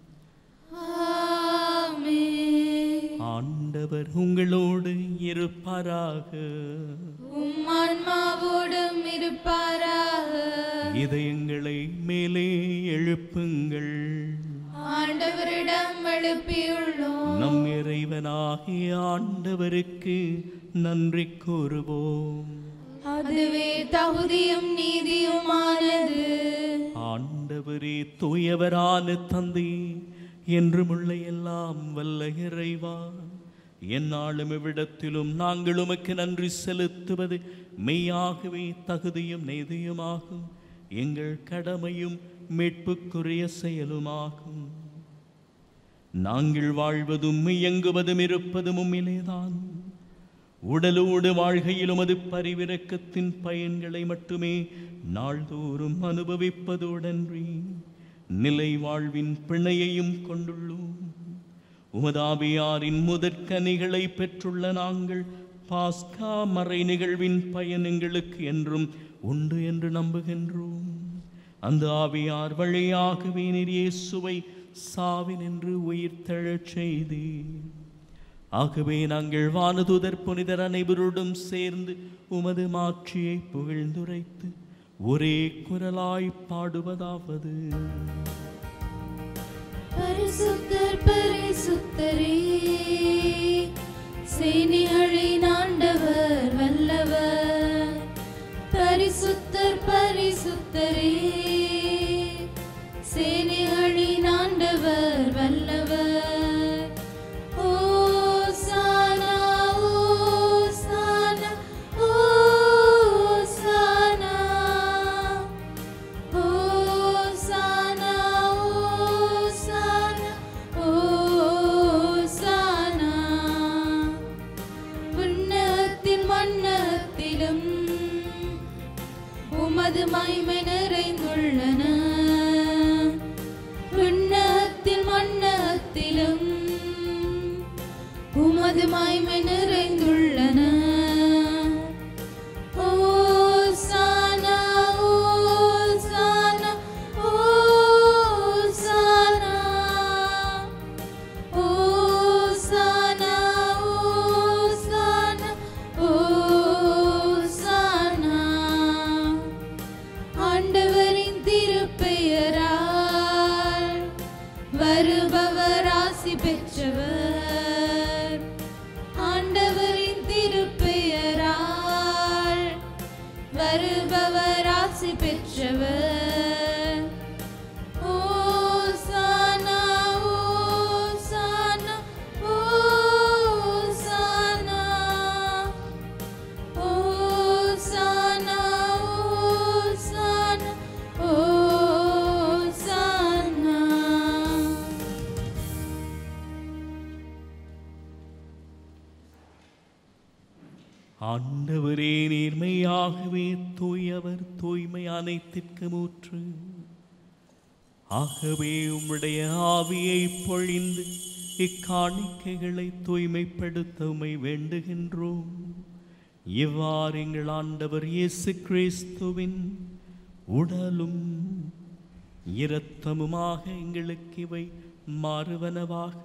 [SPEAKER 4] ஆண்டவர் உங்களோடு இருப்பாராக
[SPEAKER 3] உம் ஆன்மாவோடும் இருப்பாராக
[SPEAKER 4] இதயங்களை மேலே எழுப்புங்கள்
[SPEAKER 3] ஆண்டவரிடம் எழுப்பியுள்ளோம்
[SPEAKER 4] நம் இறைவனாகிய ஆண்டவருக்கு நன்றி கூறுவோம்
[SPEAKER 3] அதுவே தகுதியும் நீதியுமானது
[SPEAKER 4] ஆண்டவரே தூயவரான தந்தை என்றுமுள்ள எல்லாம் வல்ல இறைவா எந்நாளும் இவ்விடத்திலும் நாங்கள் உமக்கு நன்றி செலுத்துவது மெய்யாகவே தகுதியும் நெய்தியுமாகும் எங்கள் கடமையும் மீட்புக்குரிய செயலுமாகும் நாங்கள் வாழ்வதும் இயங்குவதும் இருப்பதும் உம்மிலேதான் உடலோடு வாழ்கையிலும் அது பரிவிரக்கத்தின் பயன்களை மட்டுமே நாள்தோறும் அனுபவிப்பதோடன்றி நிலை வாழ்வின் பிணையையும் கொண்டுள்ளோம் உமதாபியாரின் முதற்கனிகளை பெற்றுள்ள நாங்கள் பாஸ்கா மறை நிகழ்வின் பயன் எங்களுக்கு என்றும் உண்டு என்று நம்புகின்றோம் அந்த ஆவியார் வழியாகவே நீர் இயேசுவை சாவின் என்று உயிர் தழச் செய்தீர் ஆகவே நாங்கள் வானதுதர் புனிதர் அனைவரோடும் சேர்ந்து உமது மாட்சியை புகழ்ந்துரைத்து ஒரே குரலாய் பாடுவதாவது
[SPEAKER 3] பரிசுத்தர் பரிசுத்தரே சேனைகளின் ஆண்டவர் வல்லவர் பரிசுத்தர் பரிசுத்தரே சேனைகளின் ஆண்டவர் வல்லவர் ஓசானா ஓசானா ஓசானா ஓசானா ஓசானா ஓசானா விண்ணகத்தின் மண்ணகத்திலும் உமது மைமை நிறைந்துள்ளன விண்ணகத்தின் மண்ணகத்திலும் உமது மைமை நிறைந்துள்ளன ஓசானா ஓசானா ஓசானா ஓசானா ஓசானா ஓசானா ஆண்டவரின் திருப்பெயரால் வருபவர் ஆசி பெற்றவர் ஆண்டவரின் திருப்பெயரால் வருபவர் ஆசி பெற்றவர் ஓசானா ஓசானா ஓசானா ஓசானா ஓசானா ஓசானா
[SPEAKER 4] ஆண்டவரே நேர்மையாகவே தூயவர் தூய்மை அனைத்திற்கு ஊற்று ஆகவே உம்முடைய ஆவியை பொழிந்து இக்காணிக்கைகளை தூய்மைப்படுத்த உம்மை வேண்டுகின்றோம் இவ்வாறு எங்கள் ஆண்டவர் இயேசு கிறிஸ்துவின் உடலும் இரத்தமுமாக எங்களுக்கு இவை மாறுவனவாக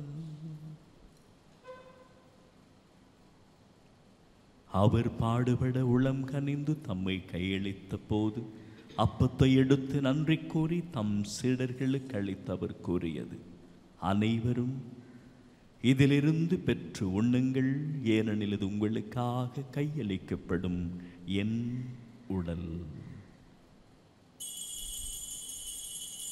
[SPEAKER 4] அவர் பாடுபட உளம் கனிந்து தம்மை கையளித்த போது அப்பத்தை எடுத்து நன்றி கூறி தம் சீடர்களுக்கு அளித்து அவர் கூறியது அனைவரும் இதிலிருந்து பெற்று உண்ணுங்கள் ஏனெனில் இது உங்களுக்காக கையளிக்கப்படும் என் உடல்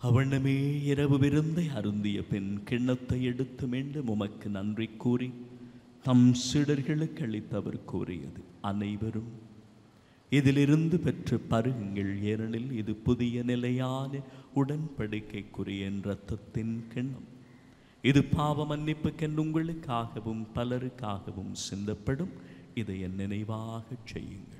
[SPEAKER 4] அவண்ணமே இரவு விருந்தை அருந்திய பின் கிண்ணத்தை எடுத்து மீண்டும் உமக்கு நன்றி கூறி தம் சீடர்களுக்கு அளித்தவர் கூறியது அனைவரும் இதிலிருந்து பெற்று பருகுங்கள் ஏனெனில் இது புதிய நிலையான உடன்படிக்கைக்குரிய என் இரத்தத்தின் கிண்ணம் இது பாவ மன்னிப்புக்கென்று உங்களுக்காகவும் பலருக்காகவும் சிந்தப்படும் இதை என் நினைவாகச் செய்யுங்கள்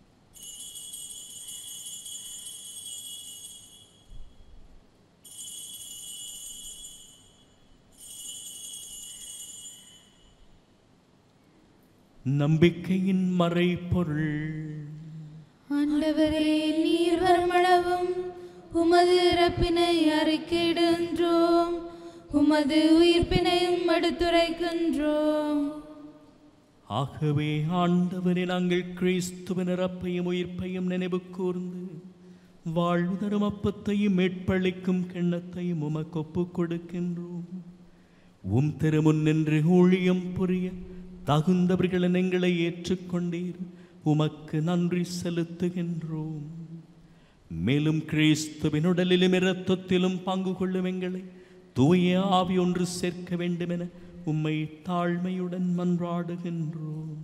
[SPEAKER 4] நம்பிக்கையின் மறைபொருள்
[SPEAKER 3] ஆண்டவரே நீர் வருமளவும் உமது இறப்பினை அறிக்கையிடுகின்றோம் உமது உயிர்ப்பினையும் எடுத்துரைக்கின்றோம்
[SPEAKER 4] ஆகவே ஆண்டவரே நாங்கள் கிறிஸ்துவின் இறப்பையும் உயிர்ப்பையும் நினைவு கூர்ந்து வாழ்வு தரும் அப்பத்தையும் மீட்பளிக்கும் கிண்ணத்தையும் உமக்கு ஒப்புக் கொடுக்கின்றோம் உம் திருமுன் நின்று ஊழியம் புரிய தகுந்தவர்கள் எங்களை ஏற்றுக்கொண்டீர் உமக்கு நன்றி செலுத்துகின்றோம் மேலும் கிறிஸ்துவின் உடலிலும் இரத்தத்திலும் பங்கு கொள்ளும் எங்களை தூய ஆவி ஒன்று சேர்க்க வேண்டுமென உம்மை தாழ்மையுடன் மன்றாடுகின்றோம்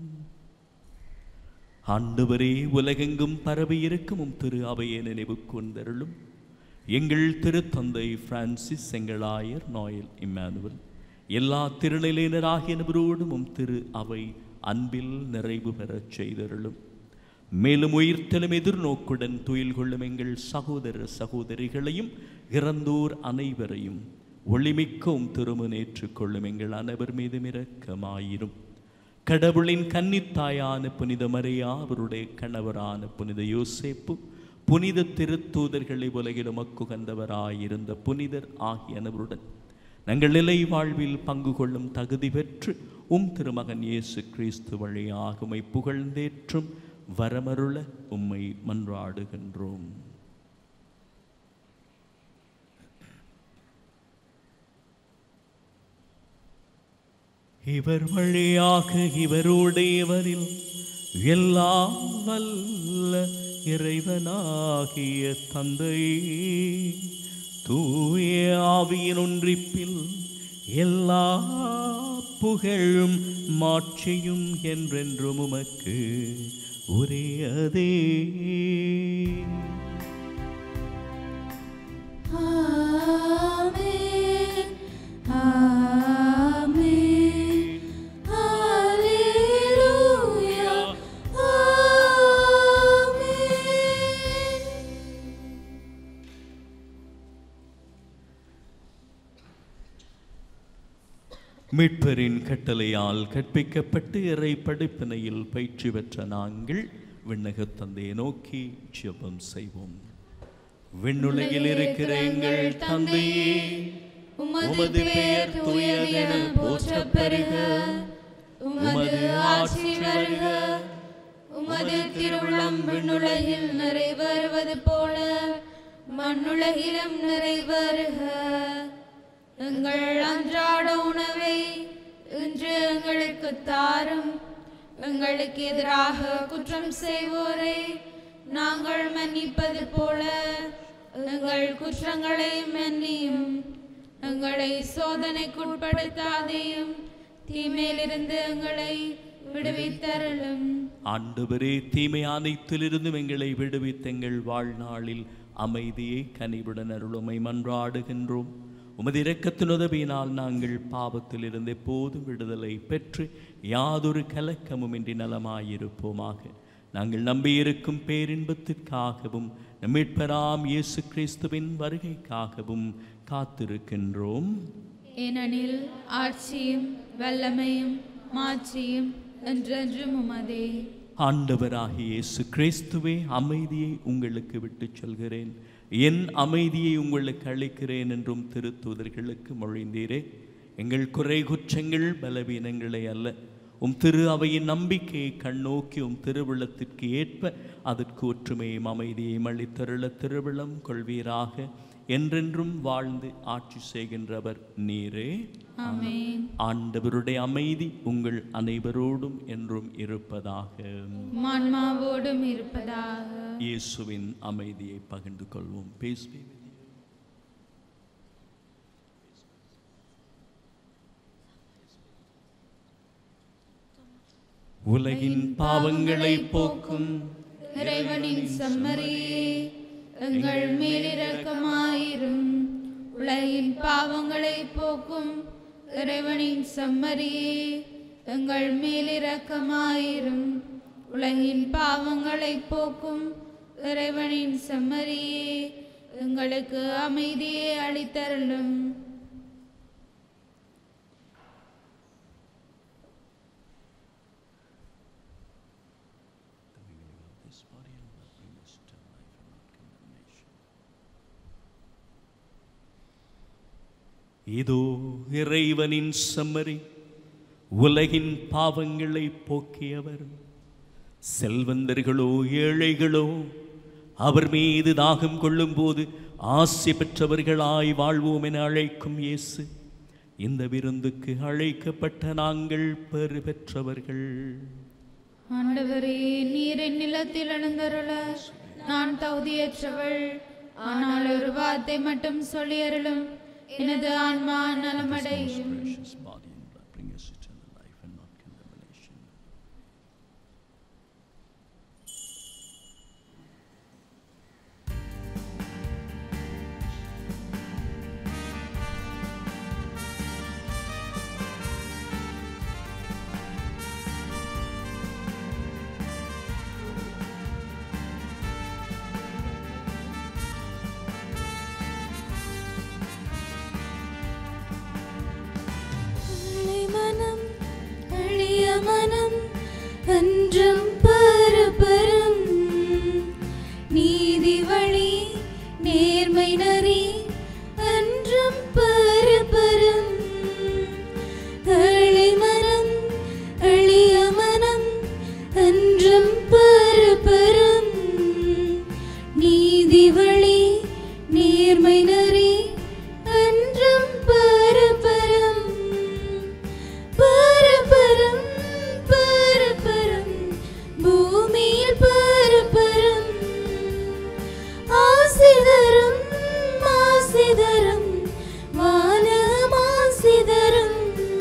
[SPEAKER 4] ஆண்டவரே உலகெங்கும் பரவி இருக்கும் உம் திரு அவையை நினைவு கொண்டருளும் எங்கள் திருத்தந்தை பிரான்சிஸ் செங்கலாயர் நோயல் இம்மானுவல் எல்லா திருநிலையினராகியவரோடும் உம் திரு அவை அன்பில் நிறைவு பெறச் செய்தருளும் மேலும் உயிர்த்தலும் எதிர்நோக்குடன் துயில் கொள்ளும் எங்கள் சகோதர சகோதரிகளையும் இறந்தோர் அனைவரையும் ஒளிமிக்கவும் திருமணம் ஏற்றுக்கொள்ளும் எங்கள் அனைவர் மீதும் இரக்கமாயிரும் கடவுளின் கன்னித்தாயான புனித மரியா அவருடைய கணவரான புனித யோசேப்பு புனித திருத்தூதர்களை உலகில் உமக்குகந்தவராயிருந்த புனிதர் ஆகியனவருடன் நாங்கள் நிலை வாழ்வில் பங்கு கொள்ளும் தகுதி பெற்று உம் திருமகன் இயேசு கிறிஸ்து வழியாக உம்மை புகழ்ந்தேற்றும் வரமருள உம்மை மன்றாடுகின்றோம் இவர் வழியாக இவருடையவரில் எல்லாம் வல்ல இறைவனாகிய தந்தை தூய ஆவியின் ஒன்றிப்பில் எல்லா புகழும் மாட்சியும் என்றென்றும் உமக்கு உரியதே
[SPEAKER 3] ஆமென் ஆமென் ஹalleluya ஆமென்
[SPEAKER 4] மீட்பரின் கட்டளையால் கற்பிக்கப்பட்டு இறை படிப்பினையில் பயிற்சி பெற்ற நாங்கள் விண்ணகத் தந்தையை நோக்கி ஜெபம் செய்வோம் விண்ணுலகில் இருக்கிற எங்கள் தந்தையே
[SPEAKER 3] உமது பெயர் தூயதென போற்றப் பெறுக உமது ஆட்சி வருக உமது திருவுளம் விண்ணுலகில் நிறைவேறுவது போல மண்ணுலகிலும் நிறைவேறுக எங்கள் அன்றாட உணவை இன்று எங்களுக்கு தாரும் எங்களுக்கு எதிராக குற்றம் செய்வோரை நாங்கள் மன்னிப்பது போல எங்கள் குற்றங்களை மன்னியும் எங்களை சோதனைக்குட்படுத்தாதேயும் தீமையிலிருந்து எங்களை விடுவித்தருளும்
[SPEAKER 4] ஆண்டவரே தீமை அனைத்திலிருந்தும் எங்களை விடுவித்த எங்கள் வாழ்நாளில் அமைதியை கனிவுடன் அருளுமை மன்றாடுகின்றோம் உமது இரக்கத்தின் உதவியினால் நாங்கள் பாவத்திலிருந்து எப்போதும் விடுதலை பெற்று யாதொரு கலக்கமுமின்றி நலமாயிருப்போமாக நாங்கள் நம்பியிருக்கும் பேரின்பத்திற்காகவும் நம்மிற்பெறாம் இயேசு கிறிஸ்துவின் வருகைக்காகவும் காத்திருக்கின்றோம்
[SPEAKER 3] ஏனெனில் ஆட்சியும் வல்லமையும் மாட்சியும் என்றென்றும் உமதே
[SPEAKER 4] ஆண்டவராகிய இயேசு கிறிஸ்துவே அமைதியை உங்களுக்கு விட்டுச் சொல்கிறேன் என் அமைதியை உங்களுக்கு அளிக்கிறேன் என்றும் திருத்தூதர்களுக்கு மொழிந்தீரே எங்கள் குறை குற்றங்கள் பலவீனங்களை அல்ல உம் திரு அவையின் நம்பிக்கையை கண்ணோக்கி உம் திருவிழத்திற்கு ஏற்ப அதற்கு ஒற்றுமையும் அமைதியையும் அளித்தருள திருவிழம் கொள்வீராக என்றென்றும் வாழ்ந்து ஆட்சி செய்கின்றவர் நீரே
[SPEAKER 3] ஆமென்
[SPEAKER 4] ஆண்டவருடைய அமைதி உங்கள் அனைவரோடும் என்றும் இருப்பதாக
[SPEAKER 3] மான்மாவோடும் இருப்பதாக
[SPEAKER 4] இயேசுவின் அமைதியை பகிர்ந்து கொள்வோம் பேசுவே உலகின் பாவங்களை போக்கும்
[SPEAKER 3] இறைவனின் செம்மறியே எங்கள் மேலிரக்கமாயிரும் உலகின் பாவங்களை போக்கும் இறைவனின் செம்மறியே எங்கள் மேலிரக்கமாயிரும் உலகின் பாவங்களை போக்கும் இறைவனின் செம்மறியே எங்களுக்கு அமைதியை அளித்தருளும்
[SPEAKER 4] இதோ இறைவனின் செம்மறி உலகின் பாவங்களை போக்கியவர் செல்வந்தர்களோ ஏழைகளோ அவர் மீது தாகம் கொள்ளும்போது ஆசை பெற்றவர்களாய் வாழ்வோம் என அழைக்கும் இயேசு இந்த விருந்துக்கு அழைக்கப்பட்ட நாங்கள் பெறு பெற்றவர்கள்
[SPEAKER 3] ஆண்டவரே நீரின் நிலத்தில் எழுந்தருள நான் தகுதியற்றவள் ஆனால் ஒரு வார்த்தை மட்டும் சொல்லியருளும் எனது ஆன்மா நலமடையும்
[SPEAKER 6] அழை மனம் அழிய மனம் அன்றும் பரபரம் நீதி வழி நேர்மை நரி அன்றும் பரபரம் அழை மனம் அழிய மனம் அன்றும் பரபரம் நீதி வழி நேர்மை நரி அன்றும் பரபரம் பரபரம் பரபரம் பூமியில் பரபரம் ஆசிதரம் ஆசிதரம் வானம் ஆசிதரம்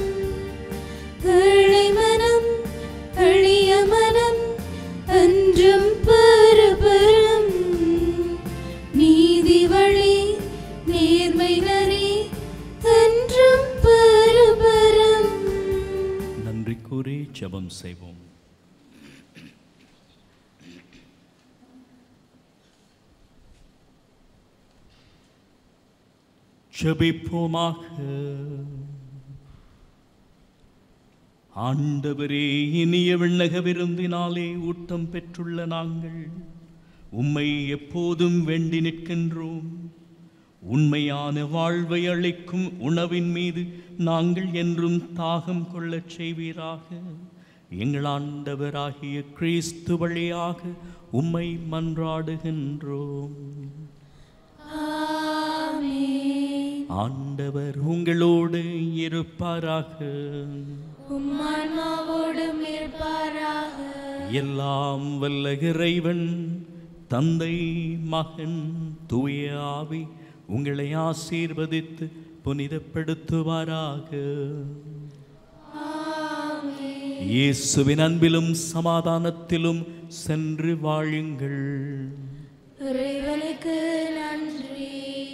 [SPEAKER 6] அழை மனம் அழிய மனம் அன்றும் பரபரம் நீதி வழி நேர்மை நரி அன்றும் பரபரம்
[SPEAKER 4] நன்றி கூறி ஜெபம் செய்வோம் ஜெபிப்போமாக ஆண்டவரே இனிய விண்ணக விருந்தினாலே ஊட்டம் பெற்றுள்ள நாங்கள் உம்மை எப்போதும் வேண்டி நிற்கின்றோம் உண்மையான வாழ்வை அளிக்கும் உணவின் மீது நாங்கள் என்றும் தாகம் கொள்ளச் செய்வீராக எங்கள் ஆண்டவராகிய கிறிஸ்து வழியாக உம்மை மன்றாடுகின்றோம் ஆண்டவர் உங்களோடு இருப்பாராக
[SPEAKER 6] உம்மான்மாவோடும் இருப்பாராக
[SPEAKER 4] எல்லாம் வல்ல இறைவன் தந்தை மகன் தூய ஆவி உங்களை ஆசீர்வதித்து புனிதப்படுத்துவாராக இயேசுவின் அன்பிலும் சமாதானத்திலும் சென்று வாழுங்கள்
[SPEAKER 6] இறைவனுக்கு நன்றி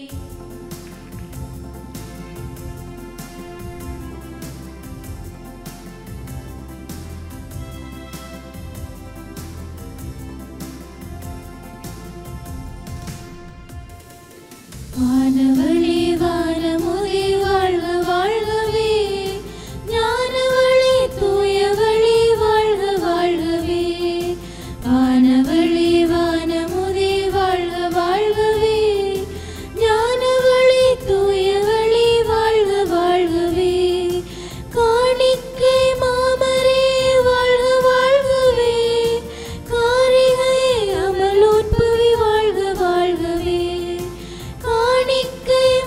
[SPEAKER 6] வானவழி வானமுதி வாழ்க வாழ்கவே ஞானவழி தூயவழி வாழ்க வாழ்கவே வானவழி வானமுதி வாழ்க வாழ்கவே ஞானவழி தூயவழி வாழ்க வாழ்கவே காணிக்கை மாமரே வாழ்க வாழ்கவே காரிகை அமலோற்பவி வாழ்க வாழ்கவே காணிக்கை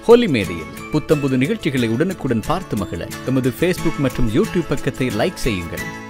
[SPEAKER 1] ஹோலி மேடையில் புத்தம்புது நிகழ்ச்சிகளை உடனுக்குடன் பார்த்து மகிழ எமது ஃபேஸ்புக் மற்றும் யூடியூப் பக்கத்தை லைக் செய்யுங்கள்